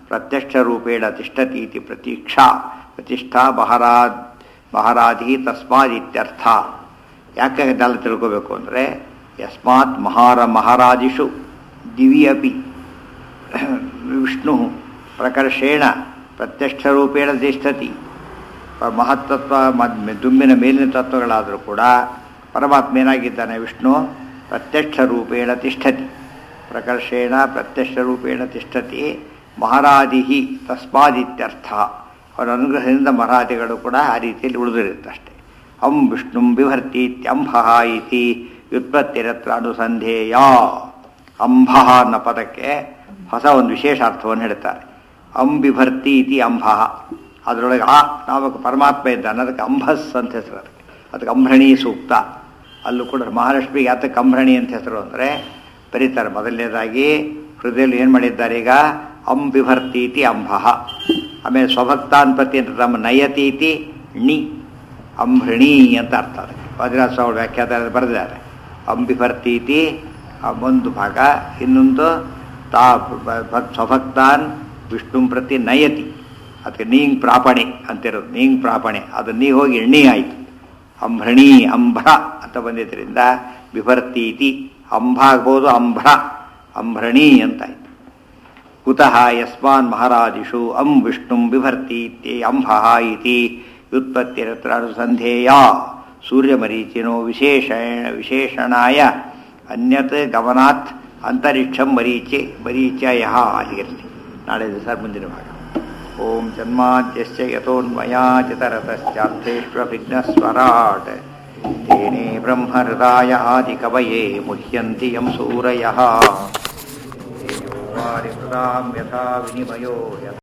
ಪ್ರತ್ಯಕ್ಷ ರೂಪೇಣ ತಿಷ್ಠತಿ ಇತಿ ಪ್ರತೀಕ್ಷಾ ಪ್ರತಿಷ್ಠಾ ಮಹಾರಾಜ್ ಮಹಾರಾಧಿ ತಸ್ಮಾದ್ ಇತ್ಯರ್ಥ ಯಾಕೆ ಇದೆಲ್ಲ ತಿಳ್ಕೋಬೇಕು ಅಂದರೆ ಯಸ್ಮಾತ್ ಮಹಾರ ಮಹಾರಾಜಿಷು ದಿವಿ ಅಪಿ ವಿಷ್ಣು ಪ್ರಕರ್ಷೇಣ ಪ್ರತ್ಯಕ್ಷರೂಪೇಣ ತಿಷ್ಠತಿ ಮಹತ್ತತ್ವ ಮದ್- ದುಮ್ಮಿನ ಮೇಲಿನ ತತ್ವಗಳಾದರೂ ಕೂಡ ಪರಮಾತ್ಮ ಏನಾಗಿದ್ದಾನೆ ವಿಷ್ಣು ಪ್ರತ್ಯಕ್ಷ ರೂಪೇಣ ತಿಷ್ಠತಿ ಪ್ರಕರ್ಷೇಣ ಪ್ರತ್ಯಕ್ಷ ರೂಪೇಣ ತಿಷ್ಠತಿ ಮಹಾರಾಧಿ ತಸ್ಮಾದಿತ್ಯರ್ಥ ಅವರ ಅನುಗ್ರಹದಿಂದ ಮಹಾರಾಧಿಗಳು ಕೂಡ ಆ ರೀತಿಯಲ್ಲಿ ಉಳಿದಿರುತ್ತಷ್ಟೆ ಅಂ ವಿಷ್ಣು ಬಿಭರ್ತಿ ಇತ್ಯಂಭ ಇತಿ ವ್ಯುತ್ಪತ್ತಿರತ್ರ ಅನುಸಂಧೇಯ ಅಂಬ ಅನ್ನೋ ಪದಕ್ಕೆ ಹೊಸ ಒಂದು ವಿಶೇಷ ಅರ್ಥವನ್ನು ಹೇಳ್ತಾರೆ ಅಂಬಿಭರ್ತಿ ಇತಿ ಅಂಬ ಅದರೊಳಗೆ ಆ ನಾಮಕ ಪರಮಾತ್ಮ ಇದ್ದಾನೆ ಅದಕ್ಕೆ ಅಂಬಸ್ ಅಂತ ಹೆಸರು ಅದಕ್ಕೆ ಅದಕ್ಕೆ ಅಂಬ್ರಣಿ ಸೂಕ್ತ ಅಲ್ಲೂ ಕೂಡ ಮಹಾಲಕ್ಷ್ಮಿಗೆ ಯಾತಕ್ಕೆ ಅಂಬ್ರಣಿ ಅಂತ ಹೆಸರು ಅಂದರೆ ಬರೀತಾರೆ ಮೊದಲನೇದಾಗಿ ಹೃದಯದಲ್ಲಿ ಏನು ಮಾಡಿದ್ದಾರೆ ಈಗ ಅಂಬಿಭರ್ತೀತಿ ಅಂಬ ಆಮೇಲೆ ಸ್ವಭಕ್ತಾನ್ಪತಿ ಅಂತ ತಮ್ಮ ನಯತೀತಿ ಣಿ ಅಂಬ್ರಣಿ ಅಂತ ಅರ್ಥ ಅದಕ್ಕೆ ವಜ್ರಾಜ ಸ್ವಾಮಿ ವ್ಯಾಖ್ಯಾತ ಬರೆದಿದ್ದಾರೆ ಅಂಬಿಭರ್ತೀತಿ ಆ ಒಂದು ಭಾಗ ಇನ್ನೊಂದು ತಾ ಬ- ಭಕ್- ಸ್ವಭಕ್ತಾನ್ ವಿಷ್ಣು ಪ್ರತಿ ನಯತಿ ಅದಕ್ಕೆ ನೀಂಗ್ ಪ್ರಾಪಣೆ ಅಂತಿರೋದು ನೀಂಗ್ ಪ್ರಾಪಣೆ ಅದು ನೀ ಹೋಗಿ ಎಣ್ಣೆ ಆಯಿತು ಅಂಬ್ರಣಿ ಅಂಭ್ರ ಅಂತ ಬಂದಿದ್ದರಿಂದ ವಿಭರ್ತೀತಿ ಅಂಬ ಆಗ್ಬೋದು ಅಂಭ್ರ ಅಂಬ್ರಣಿ ಅಂತಾಯ್ತು ಕುತಃ ಯಸ್ಮಾನ್ ಮಹಾರಾಜಿಷು ಅಂ ವಿಷ್ಣು ಬಿಭರ್ತಿ ಇತ್ಯೆ ಅಂಬ ಇತಿ ವ್ಯುತ್ಪತ್ತಿರತ್ರ ಅನುಸಂಧೇಯ ಸೂರ್ಯಮರೀಚಿನೋ ವಿಶೇಷಣ ವಿಶೇಷಣಾಯ ಅನ್ಯತ್ ಗಮನಾತ್ ಅಂತರಿಕ್ಷಂ ಮರೀಚಿ ಮರೀಚಯ ಆಗಿರಲಿ ನಾಳೆ ದಿವಸ ಮುಂದಿನ ಭಾಗ ಓಂ ಜನ್ಮಾದ್ಯಶ್ಚ ಯಥೋನ್ಮಯಾಚಿತರತಶ್ಚಾರ್ಥೇಷ್ವಭಿಘ್ನಸ್ವರಾಟ್ ತೇನೇ ಬ್ರಹ್ಮಹೃದಾಯ ಆದಿಕವಯೇ ಮುಹ್ಯಂತಿ ಯಂ ಸೂರಯಃ ವಾರಿಹೃದಾಂ ಯಥಾ ವಿನಿಮಯೋ ಯಥಾ